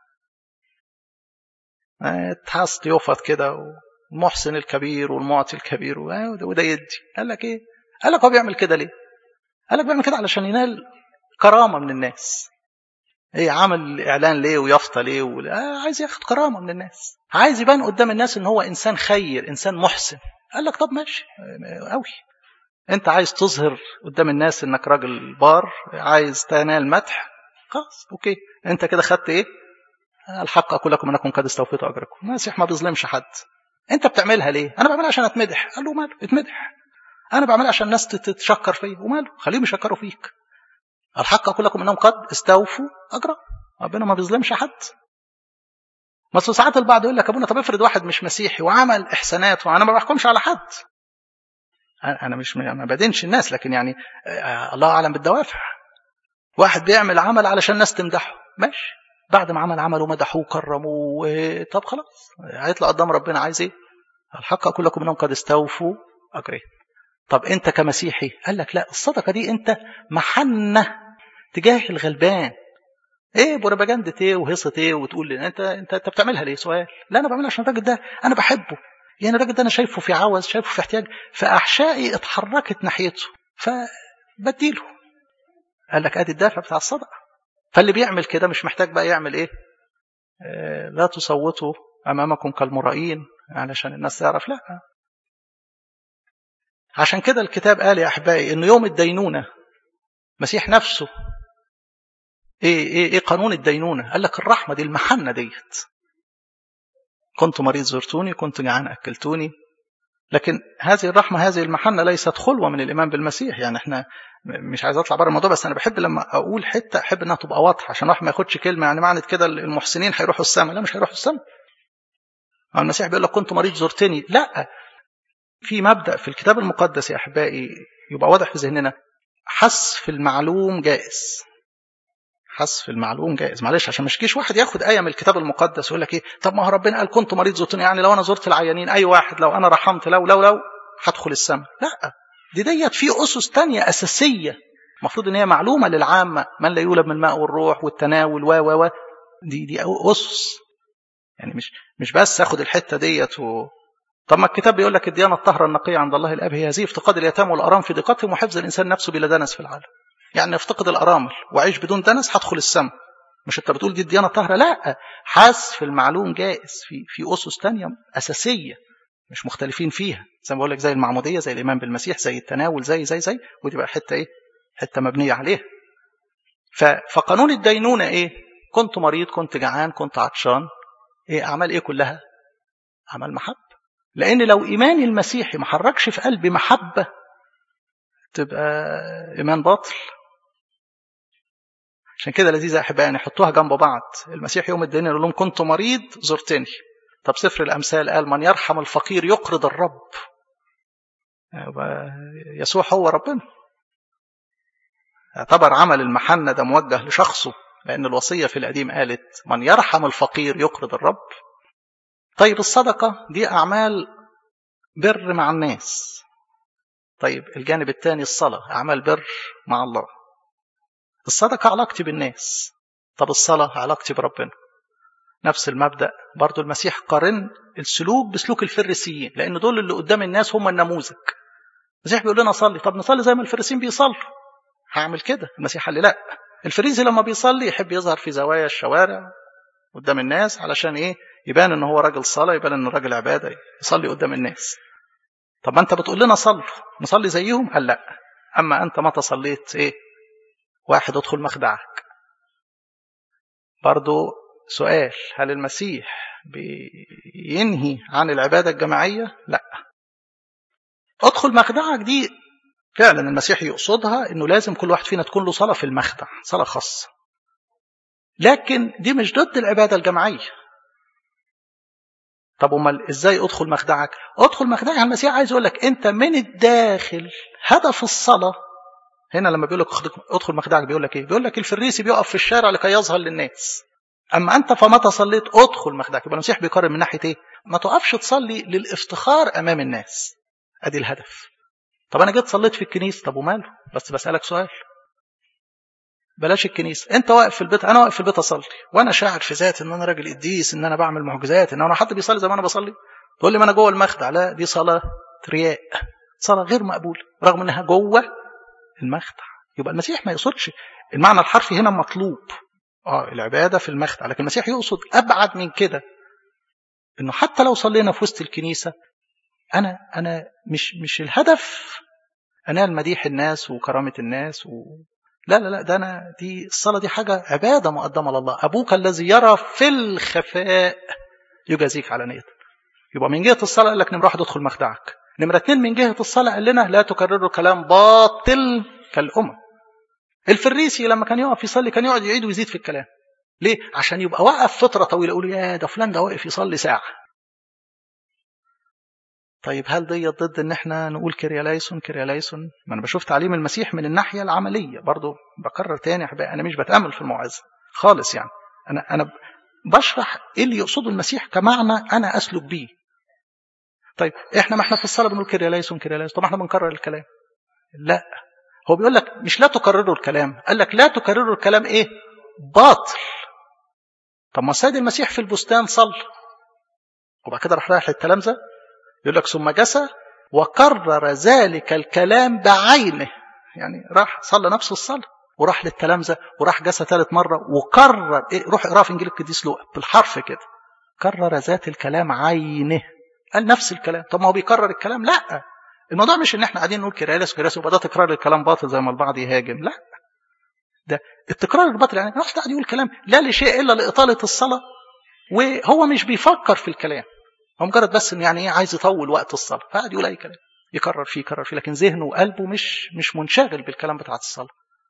اتحست يفط كده المحسن الكبير والمعطي الكبير وده يدي قال لك ايه قال لك هو بيعمل كده ليه قال لك بيعمل كده علشان ينال كرامه من الناس ايه عمل اعلان ليه ويافطه ليه ولا آه عايز ياخد كرامه من الناس عايز يبان قدام الناس ان هو انسان خير انسان محسن قال لك طب ماشي قوي انت عايز تظهر قدام الناس انك راجل بار عايز تنال مدح خلاص اوكي انت كده خدت ايه الحق اقول لكم انكم قد استوفيتوا اجركم المسيح ما بيظلمش حد انت بتعملها ليه انا بعملها عشان اتمدح قال له ماله اتمدح انا بعملها عشان الناس تتشكر فيا وماله خليهم يشكروا فيك الحق اقول لكم انهم قد استوفوا اجرهم ربنا ما بيظلمش حد بس ساعات البعض يقول لك ابونا طب افرض واحد مش مسيحي وعمل احسانات وانا ما بحكمش على حد انا مش ما بدينش الناس لكن يعني الله اعلم بالدوافع واحد بيعمل عمل علشان الناس تمدحه ماشي بعد ما عمل عمل ومدحوه وكرموه طب خلاص هيطلع قدام ربنا عايز ايه الحق اقول لكم انهم قد استوفوا اجرهم طب انت كمسيحي قال لك لا الصدقه دي انت محنه تجاه الغلبان ايه بروباجندا ايه وهيصه ايه وتقول لي انت انت انت بتعملها ليه سؤال لا انا بعملها عشان الراجل ده انا بحبه يعني الراجل ده انا شايفه في عوز شايفه في احتياج فاحشائي اتحركت ناحيته فبديله قال لك ادي الدافع بتاع الصدقه فاللي بيعمل كده مش محتاج بقى يعمل ايه آه لا تصوتوا امامكم كالمرائين علشان الناس تعرف لا عشان كده الكتاب قال يا احبائي ان يوم الدينونه مسيح نفسه ايه ايه ايه قانون الدينونه قال لك الرحمه دي المحنه ديت كنت مريض زرتوني كنت جعان اكلتوني لكن هذه الرحمه هذه المحنه ليست خلوه من الايمان بالمسيح يعني احنا مش عايز اطلع بره الموضوع بس انا بحب لما اقول حته احب انها تبقى واضحه عشان الواحد ما ياخدش كلمه يعني معنى كده المحسنين هيروحوا السماء لا مش هيروحوا السماء المسيح بيقول لك كنت مريض زرتني لا في مبدا في الكتاب المقدس يا احبائي يبقى واضح في ذهننا حذف المعلوم جائز حذف المعلوم جائز معلش عشان مش كيش واحد ياخد ايه من الكتاب المقدس ويقول لك ايه طب ما هو ربنا قال كنت مريض زرتني يعني لو انا زرت العيانين اي واحد لو انا رحمت لو لو لو هدخل السماء لا دي ديت في اسس تانية اساسيه المفروض ان هي معلومه للعامه من لا يولد من الماء والروح والتناول و و و دي دي اسس يعني مش مش بس اخد الحته ديت و... طب ما الكتاب بيقول لك الديانه الطاهره النقيه عند الله الاب هي هذه افتقاد اليتامى والارام في ضيقتهم وحفظ الانسان نفسه بلا دنس في العالم يعني افتقد الارامل واعيش بدون دنس هدخل السماء مش انت بتقول دي الديانه الطاهره لا حذف المعلوم جائز في في اسس تانية اساسيه مش مختلفين فيها زي ما بقول لك زي المعموديه زي الايمان بالمسيح زي التناول زي زي زي ودي بقى حته ايه حته مبنيه عليها فقانون الدينونه ايه كنت مريض كنت جعان كنت عطشان ايه اعمال ايه كلها اعمال محبه لان لو ايماني المسيحي ما حركش في قلبي محبه تبقى ايمان باطل عشان كده لذيذه احبائي يعني حطوها جنب بعض المسيح يوم الدين يقول لهم كنت مريض زرتني طب سفر الامثال قال من يرحم الفقير يقرض الرب يسوع هو ربنا اعتبر عمل المحنة ده موجه لشخصه لأن الوصية في القديم قالت من يرحم الفقير يقرض الرب طيب الصدقة دي أعمال بر مع الناس طيب الجانب الثاني الصلاة أعمال بر مع الله الصدقة علاقتي بالناس طب الصلاة علاقتي بربنا نفس المبدأ برضو المسيح قارن السلوك بسلوك الفريسيين لأن دول اللي قدام الناس هم النموذج المسيح بيقول لنا صلي طب نصلي زي ما الفريسيين بيصلوا هعمل كده المسيح قال لي لا الفريسي لما بيصلي يحب يظهر في زوايا الشوارع قدام الناس علشان ايه يبان ان هو راجل صلاه يبان انه راجل عباده يصلي قدام الناس طب ما انت بتقول لنا صلوا نصلي زيهم قال لا اما انت متى صليت ايه واحد ادخل مخدعك برضو سؤال هل المسيح بينهي عن العباده الجماعيه لا ادخل مخدعك دي فعلا المسيح يقصدها انه لازم كل واحد فينا تكون له صلاه في المخدع صلاه خاصه لكن دي مش ضد العباده الجماعيه طب امال ازاي ادخل مخدعك ادخل مخدعك المسيح عايز يقول لك انت من الداخل هدف الصلاه هنا لما بيقول لك ادخل مخدعك بيقول لك ايه بيقول لك الفريسي بيقف في الشارع لكي يظهر للناس اما انت فمتى صليت ادخل مخدعك يبقى المسيح بيقرر من ناحيه ايه ما تقفش تصلي للافتخار امام الناس ادي الهدف طب انا جيت صليت في الكنيسه طب وماله بس بسالك سؤال بلاش الكنيسه انت واقف في البيت انا واقف في البيت اصلي وانا شاعر في ذاتي ان انا راجل قديس ان انا بعمل معجزات ان انا حد بيصلي زي ما انا بصلي تقول لي ما انا جوه المخدع لا دي صلاه رياء صلاه غير مقبوله رغم انها جوه المخدع يبقى المسيح ما يقصدش المعنى الحرفي هنا مطلوب اه العباده في المخدع لكن المسيح يقصد ابعد من كده انه حتى لو صلينا في وسط الكنيسه انا انا مش مش الهدف انال مديح الناس وكرامه الناس و... لا لا لا ده انا دي الصلاه دي حاجه عباده مقدمه لله ابوك الذي يرى في الخفاء يجازيك على نيتك يبقى من جهه الصلاه قال لك نمره واحد ادخل مخدعك نمره اثنين من جهه الصلاه قال لنا لا تكرروا كلام باطل كالامم الفريسي لما كان يقف يصلي كان يقعد يعيد ويزيد في الكلام ليه عشان يبقى وقف فتره طويله يقول يا ده فلان ده واقف يصلي ساعه طيب هل دي ضد ان احنا نقول كرياليسون كرياليسون ما انا بشوف تعليم المسيح من الناحيه العمليه برضو بكرر تاني يا احبائي انا مش بتامل في الموعظه خالص يعني انا انا بشرح ايه اللي يقصده المسيح كمعنى انا اسلك بيه طيب احنا ما احنا في الصلاه بنقول كرياليسون كرياليسون طب احنا بنكرر الكلام لا هو بيقول لك مش لا تكرروا الكلام قال لك لا تكرروا الكلام ايه باطل طب ما السيد المسيح في البستان صلى وبعد كده راح رايح للتلامذه يقول لك ثم جسى وكرر ذلك الكلام بعينه يعني راح صلى نفس الصلاة وراح للتلامذة وراح جسى ثالث مرة وكرر إيه روح اقراه في إنجيل القديس لوقا بالحرف كده كرر ذات الكلام عينه قال نفس الكلام طب ما هو بيكرر الكلام لا الموضوع مش ان احنا قاعدين نقول كرالس كرالس وبدا تكرار الكلام باطل زي ما البعض يهاجم لا ده التكرار الباطل يعني واحد قاعد يقول كلام لا لشيء الا لاطاله الصلاه وهو مش بيفكر في الكلام هو مجرد بس ان يعني ايه عايز يطول وقت الصلاه فقعد يقول اي كلام يكرر فيه يكرر فيه لكن ذهنه وقلبه مش مش منشغل بالكلام بتاعت الصلاه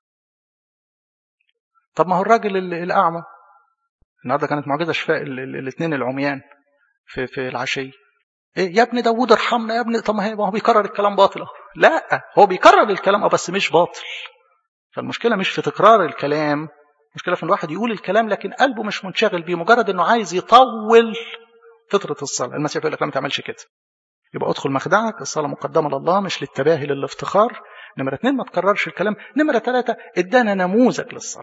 طب ما هو الراجل الاعمى النهارده كانت معجزه شفاء الاثنين العميان في في العشيه إيه يا ابن داوود ارحمنا يا ابن طب ما هو بيكرر الكلام باطل لا هو بيكرر الكلام بس مش باطل فالمشكله مش في تكرار الكلام المشكله في ان الواحد يقول الكلام لكن قلبه مش منشغل بيه مجرد انه عايز يطول فتره الصلاه المسيح بيقول لك لا ما تعملش كده يبقى ادخل مخدعك الصلاه مقدمه لله مش للتباهي للافتخار نمره اثنين ما تكررش الكلام نمره ثلاثه ادانا نموذج للصلاه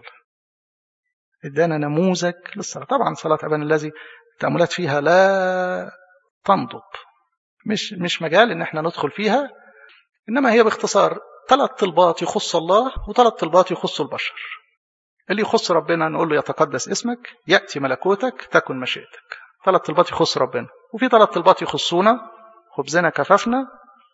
ادانا نموذج للصلاه طبعا صلاه ابانا الذي التاملات فيها لا تنضب مش مش مجال ان احنا ندخل فيها انما هي باختصار ثلاث طلبات يخص الله وثلاث طلبات يخص البشر اللي يخص ربنا نقول له يتقدس اسمك ياتي ملكوتك تكن مشيئتك ثلاث طلبات يخص ربنا وفي ثلاث طلبات يخصونا خبزنا كففنا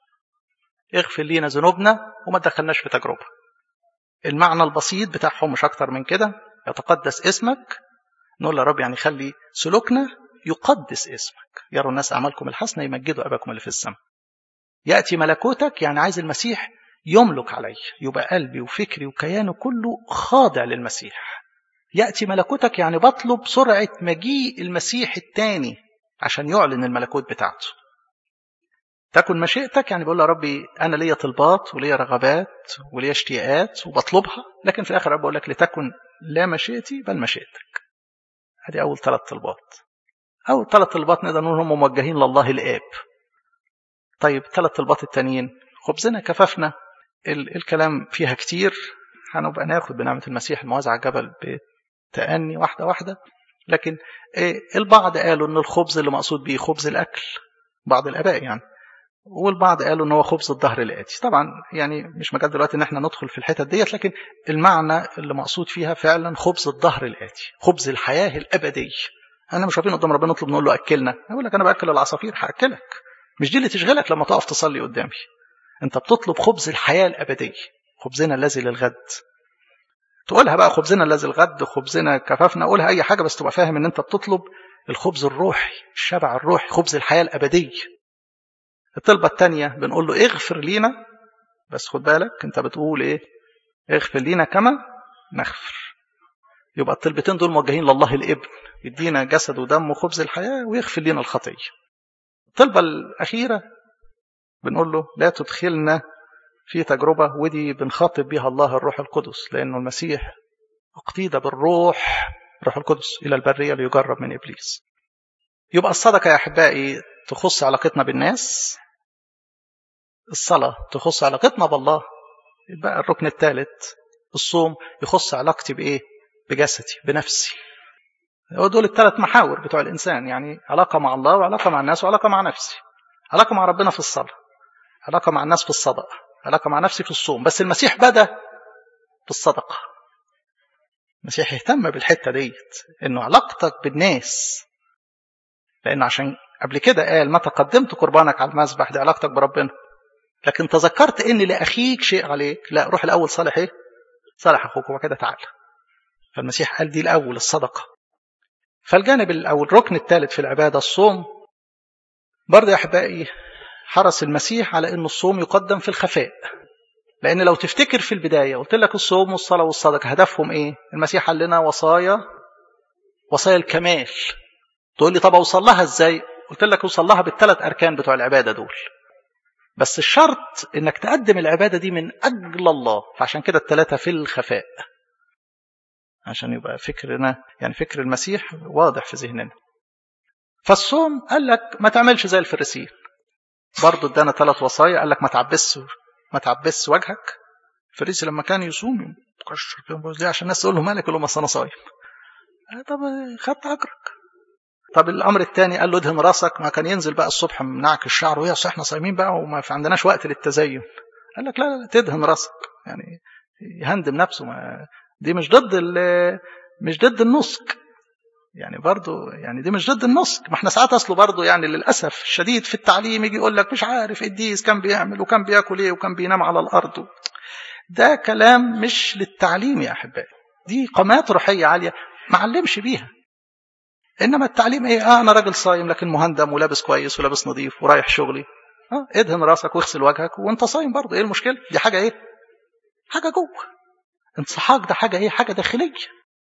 اغفر لينا ذنوبنا وما تدخلناش في تجربه المعنى البسيط بتاعهم مش اكتر من كده يتقدس اسمك نقول يا رب يعني خلي سلوكنا يقدس اسمك يروا الناس أعمالكم الحسنة يمجدوا أباكم اللي في السماء يأتي ملكوتك يعني عايز المسيح يملك علي يبقى قلبي وفكري وكيانه كله خاضع للمسيح يأتي ملكوتك يعني بطلب سرعة مجيء المسيح الثاني عشان يعلن الملكوت بتاعته تكن مشيئتك يعني بقول يا ربي أنا ليا طلبات وليا رغبات وليا اشتياقات وبطلبها لكن في الآخر بقول لك لتكن لا مشيئتي بل مشيئتك هذه أول ثلاث طلبات أو ثلاث طلبات نقدر نقول هم موجهين لله الآب طيب ثلاث طلبات التانيين خبزنا كففنا ال الكلام فيها كتير هنبقى ناخد بنعمة المسيح الموازع الجبل بتأني واحدة واحدة لكن البعض قالوا ان الخبز اللي مقصود بيه خبز الأكل بعض الآباء يعني والبعض قالوا ان هو خبز الظهر الآتي طبعا يعني مش مجال دلوقتي ان احنا ندخل في الحتت ديت لكن المعنى اللي مقصود فيها فعلا خبز الظهر الآتي خبز الحياة الأبدية انا مش واقفين قدام ربنا نطلب نقول له اكلنا يقول لك انا باكل العصافير هاكلك مش دي اللي تشغلك لما تقف تصلي قدامي انت بتطلب خبز الحياه الابديه خبزنا الذي للغد تقولها بقى خبزنا الذي الغد خبزنا كفافنا قولها اي حاجه بس تبقى فاهم ان انت بتطلب الخبز الروحي الشبع الروحي خبز الحياه الابديه الطلبه الثانيه بنقول له اغفر لينا بس خد بالك انت بتقول ايه اغفر لينا كما نغفر يبقى الطلبتين دول موجهين لله الابن يدينا جسد ودم وخبز الحياة ويغفر لنا الخطية الطلبة الأخيرة بنقول له لا تدخلنا في تجربة ودي بنخاطب بها الله الروح القدس لأنه المسيح اقتيد بالروح روح القدس إلى البرية ليجرب من إبليس يبقى الصدقة يا أحبائي تخص علاقتنا بالناس الصلاة تخص علاقتنا بالله يبقى الركن الثالث الصوم يخص علاقتي بإيه بجسدي بنفسي هو دول الثلاث محاور بتوع الإنسان يعني علاقة مع الله وعلاقة مع الناس وعلاقة مع نفسي علاقة مع ربنا في الصلاة علاقة مع الناس في الصدقة علاقة مع نفسي في الصوم بس المسيح بدأ في الصدقة المسيح اهتم بالحتة ديت انه علاقتك بالناس لانه عشان قبل كده قال متى قدمت قربانك على المذبح دي علاقتك بربنا لكن تذكرت ان لاخيك شيء عليك لا روح الاول صالح ايه صالح اخوك وبعد كده تعالى فالمسيح قال دي الاول الصدقه فالجانب الاول الركن الثالث في العباده الصوم برضه يا احبائي حرص المسيح على ان الصوم يقدم في الخفاء لان لو تفتكر في البدايه قلت لك الصوم والصلاه والصدقه هدفهم ايه المسيح قال لنا وصايا وصايا الكمال تقول لي طب اوصل لها ازاي قلت لك اوصل لها بالثلاث اركان بتوع العباده دول بس الشرط انك تقدم العباده دي من اجل الله فعشان كده الثلاثه في الخفاء عشان يبقى فكرنا يعني فكر المسيح واضح في ذهننا فالصوم قال لك ما تعملش زي الفريسيين برضه ادانا ثلاث وصايا قال لك ما تعبس ما تعبس وجهك الفريسي لما كان يصوم يكشر كده ليه عشان الناس تقول له مالك يقول له ما انا صايم طب خدت اجرك طب الامر الثاني قال له ادهن راسك ما كان ينزل بقى الصبح منعك الشعر وهي احنا صايمين بقى وما في عندناش وقت للتزين قال لك لا لا تدهن راسك يعني يهندم نفسه ما دي مش ضد مش ضد النسك يعني برضو يعني دي مش ضد النسك ما احنا ساعات اصله برضو يعني للاسف الشديد في التعليم يجي يقول لك مش عارف الديس كان بيعمل وكان بياكل ايه وكان بينام على الارض ده كلام مش للتعليم يا احبائي دي قامات روحيه عاليه ما علمش بيها انما التعليم ايه آه انا راجل صايم لكن مهندم ولابس كويس ولابس نظيف ورايح شغلي اه ادهن راسك واغسل وجهك وانت صايم برضه ايه المشكله دي حاجه ايه حاجه جوه انصحاك ده حاجه ايه حاجه داخليه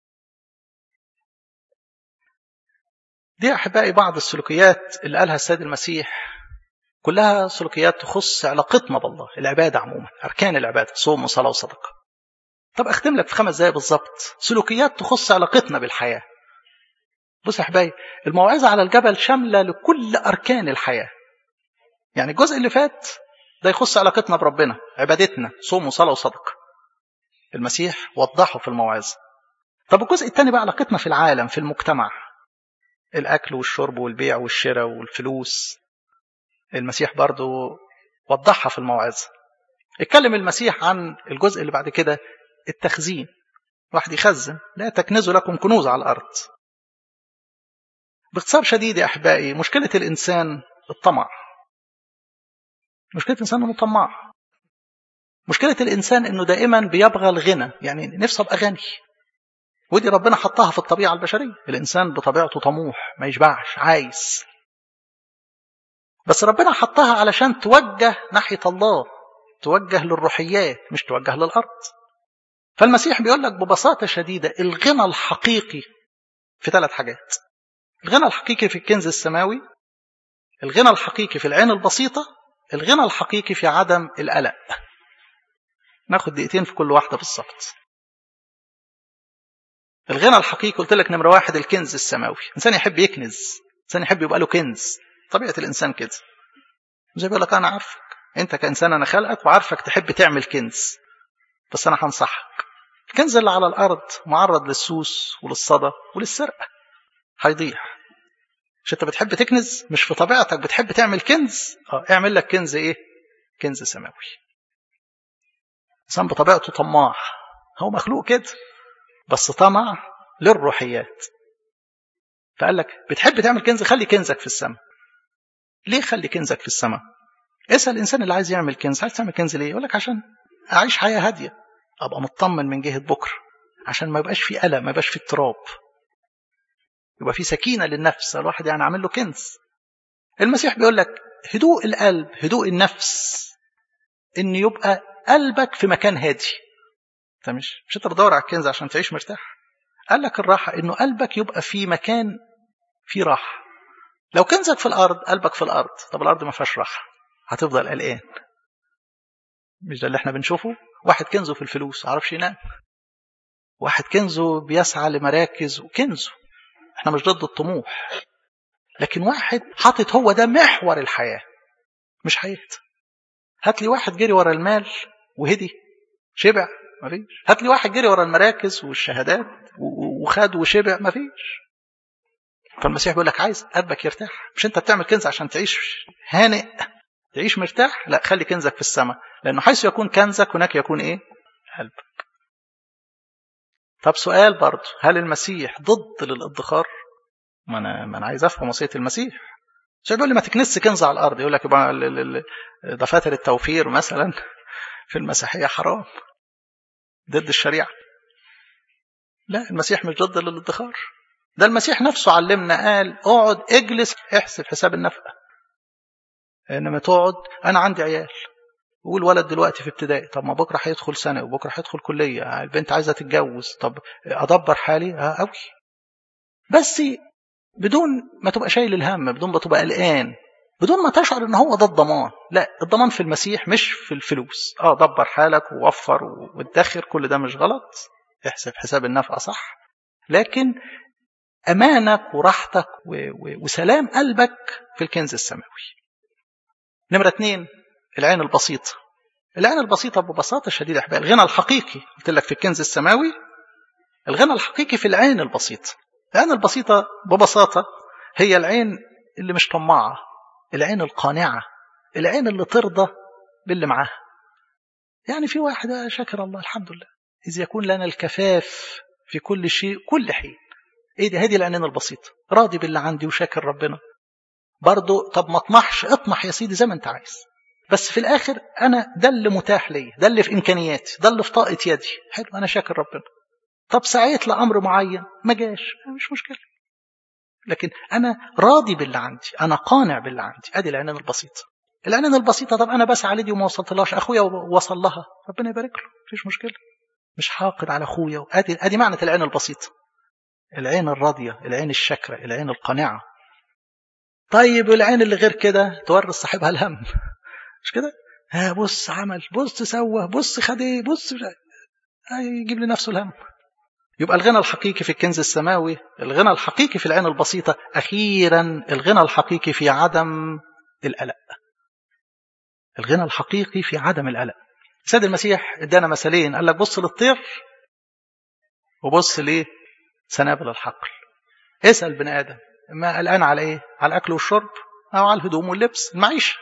دي احبائي بعض السلوكيات اللي قالها السيد المسيح كلها سلوكيات تخص علاقتنا بالله العباده عموما اركان العباده صوم وصلاه وصدقه طب اختم لك في خمس دقايق بالظبط سلوكيات تخص علاقتنا بالحياه بص يا احبائي الموعظه على الجبل شامله لكل اركان الحياه يعني الجزء اللي فات ده يخص علاقتنا بربنا عبادتنا صوم وصلاه وصدقه المسيح وضحه في الموعظه طب الجزء الثاني بقى علاقتنا في العالم في المجتمع الاكل والشرب والبيع والشراء والفلوس المسيح برضو وضحها في الموعظه اتكلم المسيح عن الجزء اللي بعد كده التخزين واحد يخزن لا تكنزوا لكم كنوز على الارض باختصار شديد يا احبائي مشكله الانسان الطمع مشكله الانسان انه طماع مشكله الانسان انه دائما بيبغى الغنى يعني نفسه ابقى غني ودي ربنا حطها في الطبيعه البشريه الانسان بطبيعته طموح ما يشبعش عايز بس ربنا حطها علشان توجه ناحيه الله توجه للروحيات مش توجه للارض فالمسيح بيقول لك ببساطه شديده الغنى الحقيقي في ثلاث حاجات الغنى الحقيقي في الكنز السماوي الغنى الحقيقي في العين البسيطة الغنى الحقيقي في عدم القلق ناخد دقيقتين في كل واحدة بالظبط الغنى الحقيقي قلت لك نمرة واحد الكنز السماوي إنسان يحب يكنز إنسان يحب يبقى له كنز طبيعة الإنسان كده زي بيقول لك أنا عارفك أنت كإنسان أنا خلقك وعارفك تحب تعمل كنز بس أنا هنصحك الكنز اللي على الأرض معرض للسوس وللصدى وللسرقة هيضيع مش انت بتحب تكنز مش في طبيعتك بتحب تعمل كنز اه اعمل لك كنز ايه كنز سماوي انسان بطبيعته طماع هو مخلوق كده بس طمع للروحيات فقال لك بتحب تعمل كنز خلي كنزك في السماء ليه خلي كنزك في السماء اسال الانسان اللي عايز يعمل كنز عايز تعمل كنز ليه يقول لك عشان اعيش حياه هاديه ابقى مطمن من جهه بكره عشان ما يبقاش في قلق ما يبقاش في اضطراب يبقى في سكينه للنفس الواحد يعني عامل له كنز المسيح بيقول لك هدوء القلب هدوء النفس ان يبقى قلبك في مكان هادي انت مش مش انت بتدور على الكنز عشان تعيش مرتاح قال لك الراحه انه قلبك يبقى في مكان فيه راحه لو كنزك في الارض قلبك في الارض طب الارض ما فيهاش راحه هتفضل قلقان مش ده اللي احنا بنشوفه واحد كنزه في الفلوس عارفش ينام واحد كنزه بيسعى لمراكز وكنزه احنا مش ضد الطموح لكن واحد حاطط هو ده محور الحياة مش هيهدى هات لي واحد جري ورا المال وهدي شبع مفيش هات لي واحد جري ورا المراكز والشهادات وخد وشبع مفيش فالمسيح بيقول لك عايز قلبك يرتاح مش انت بتعمل كنز عشان تعيش هانئ تعيش مرتاح لا خلي كنزك في السماء لانه حيث يكون كنزك هناك يكون ايه قلبك طب سؤال برضه هل المسيح ضد للادخار ما انا ما انا عايز افهم وصيه المسيح مش بيقول لي ما تكنس كنز على الارض يقول لك يبقى دفاتر التوفير مثلا في المسيحيه حرام ضد الشريعه لا المسيح مش ضد للادخار ده المسيح نفسه علمنا قال اقعد اجلس احسب حساب النفقه انما تقعد انا عندي عيال وقول ولد دلوقتي في ابتدائي طب ما بكره هيدخل سنه وبكره هيدخل كليه البنت عايزه تتجوز طب ادبر حالي اه قوي بس بدون ما تبقى شايل الهم بدون ما تبقى قلقان بدون ما تشعر ان هو ده الضمان لا الضمان في المسيح مش في الفلوس اه دبر حالك ووفر وادخر كل ده مش غلط احسب حساب النفقه صح لكن امانك وراحتك وسلام قلبك في الكنز السماوي نمرة اتنين العين البسيطة العين البسيطة ببساطة شديدة يا أحبائي الغنى الحقيقي قلت لك في الكنز السماوي الغنى الحقيقي في العين البسيطة العين البسيطة ببساطة هي العين اللي مش طماعة العين القانعة العين اللي ترضى باللي معاها يعني في واحد شكر الله الحمد لله إذ يكون لنا الكفاف في كل شيء كل حين ايه دي هذه العنان البسيطة راضي باللي عندي وشاكر ربنا برضه طب ما اطمحش اطمح يا سيدي زي ما انت عايز بس في الاخر انا ده اللي متاح لي ده اللي في امكانياتي ده اللي في طاقه يدي حلو انا شاكر ربنا طب سعيت لامر معين ما جاش مش مشكله لكن انا راضي باللي عندي انا قانع باللي عندي ادي العنان البسيطه العنان البسيطه طب انا بسعى لدي وما وصلتلهاش اخويا وصل لها ربنا يبارك له مفيش مشكله مش حاقد على اخويا ادي ادي معنى العين البسيطه العين الراضيه العين الشاكره العين القانعه طيب العين اللي غير كده تورث صاحبها الهم مش كده ها بص عمل بص سوى بص خد ايه بص يجيب لنفسه الهم يبقى الغنى الحقيقي في الكنز السماوي الغنى الحقيقي في العين البسيطة أخيرا الغنى الحقيقي في عدم القلق الغنى الحقيقي في عدم القلق سيد المسيح ادانا مثالين قال لك بص للطير وبص ليه سنابل الحقل اسأل بني آدم ما قلقان على ايه على الاكل والشرب او على الهدوم واللبس المعيشه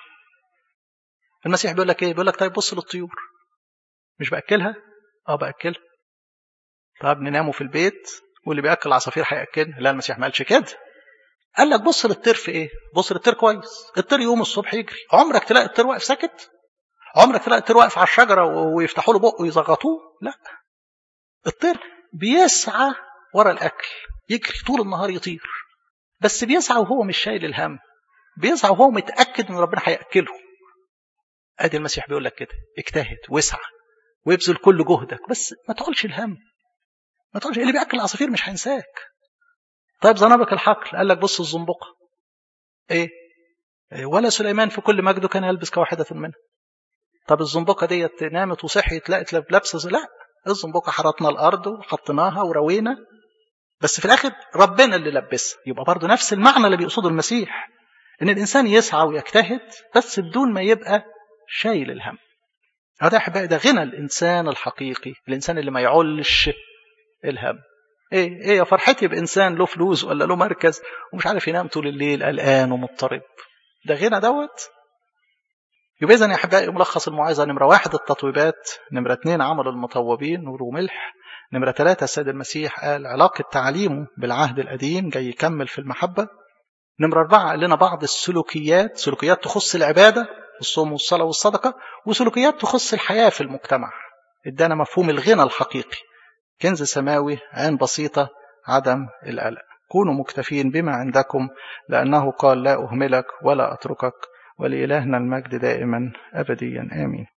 المسيح بيقول لك ايه بيقول لك طيب بص للطيور مش باكلها اه باكلها طب نناموا في البيت واللي بياكل العصافير هياكلها لا المسيح ما قالش كده قال لك بص للطير في ايه بص للطير كويس الطير يوم الصبح يجري عمرك تلاقي الطير واقف ساكت عمرك تلاقي الطير واقف على الشجره ويفتحوا له بقه ويزغطوه لا الطير بيسعى ورا الاكل يجري طول النهار يطير بس بيسعى وهو مش شايل الهم بيسعى وهو متاكد ان ربنا هياكله ادي المسيح بيقول لك كده اجتهد واسعى وابذل كل جهدك بس ما تقولش الهم ما تقولش اللي بياكل العصافير مش هينساك طيب زنابك الحقل قال لك بص الزنبقه ايه ولا سليمان في كل مجده كان يلبس كواحده منها طب الزنبقه ديت نامت وصحيت لقت لابسه لا الزنبقه حرطنا الارض وحطيناها وروينا بس في الاخر ربنا اللي لبسها يبقى برضه نفس المعنى اللي بيقصده المسيح ان الانسان يسعى ويجتهد بس بدون ما يبقى شايل الهم هذا يا احبائي ده غنى الانسان الحقيقي الانسان اللي ما يعولش الهم ايه ايه يا فرحتي بانسان له فلوس ولا له مركز ومش عارف ينام طول الليل قلقان ومضطرب ده غنى دوت يبقى اذا يا احبائي ملخص الموعظه نمره واحد التطويبات نمره اثنين عمل المطوبين نور وملح نمره ثلاثه السيد المسيح قال علاقه تعليمه بالعهد القديم جاي يكمل في المحبه نمره اربعه قال لنا بعض السلوكيات سلوكيات تخص العباده الصوم والصلاه والصدقه وسلوكيات تخص الحياه في المجتمع ادانا مفهوم الغنى الحقيقي كنز سماوي عين بسيطه عدم القلق كونوا مكتفين بما عندكم لانه قال لا اهملك ولا اتركك ولإلهنا المجد دائما أبديا آمين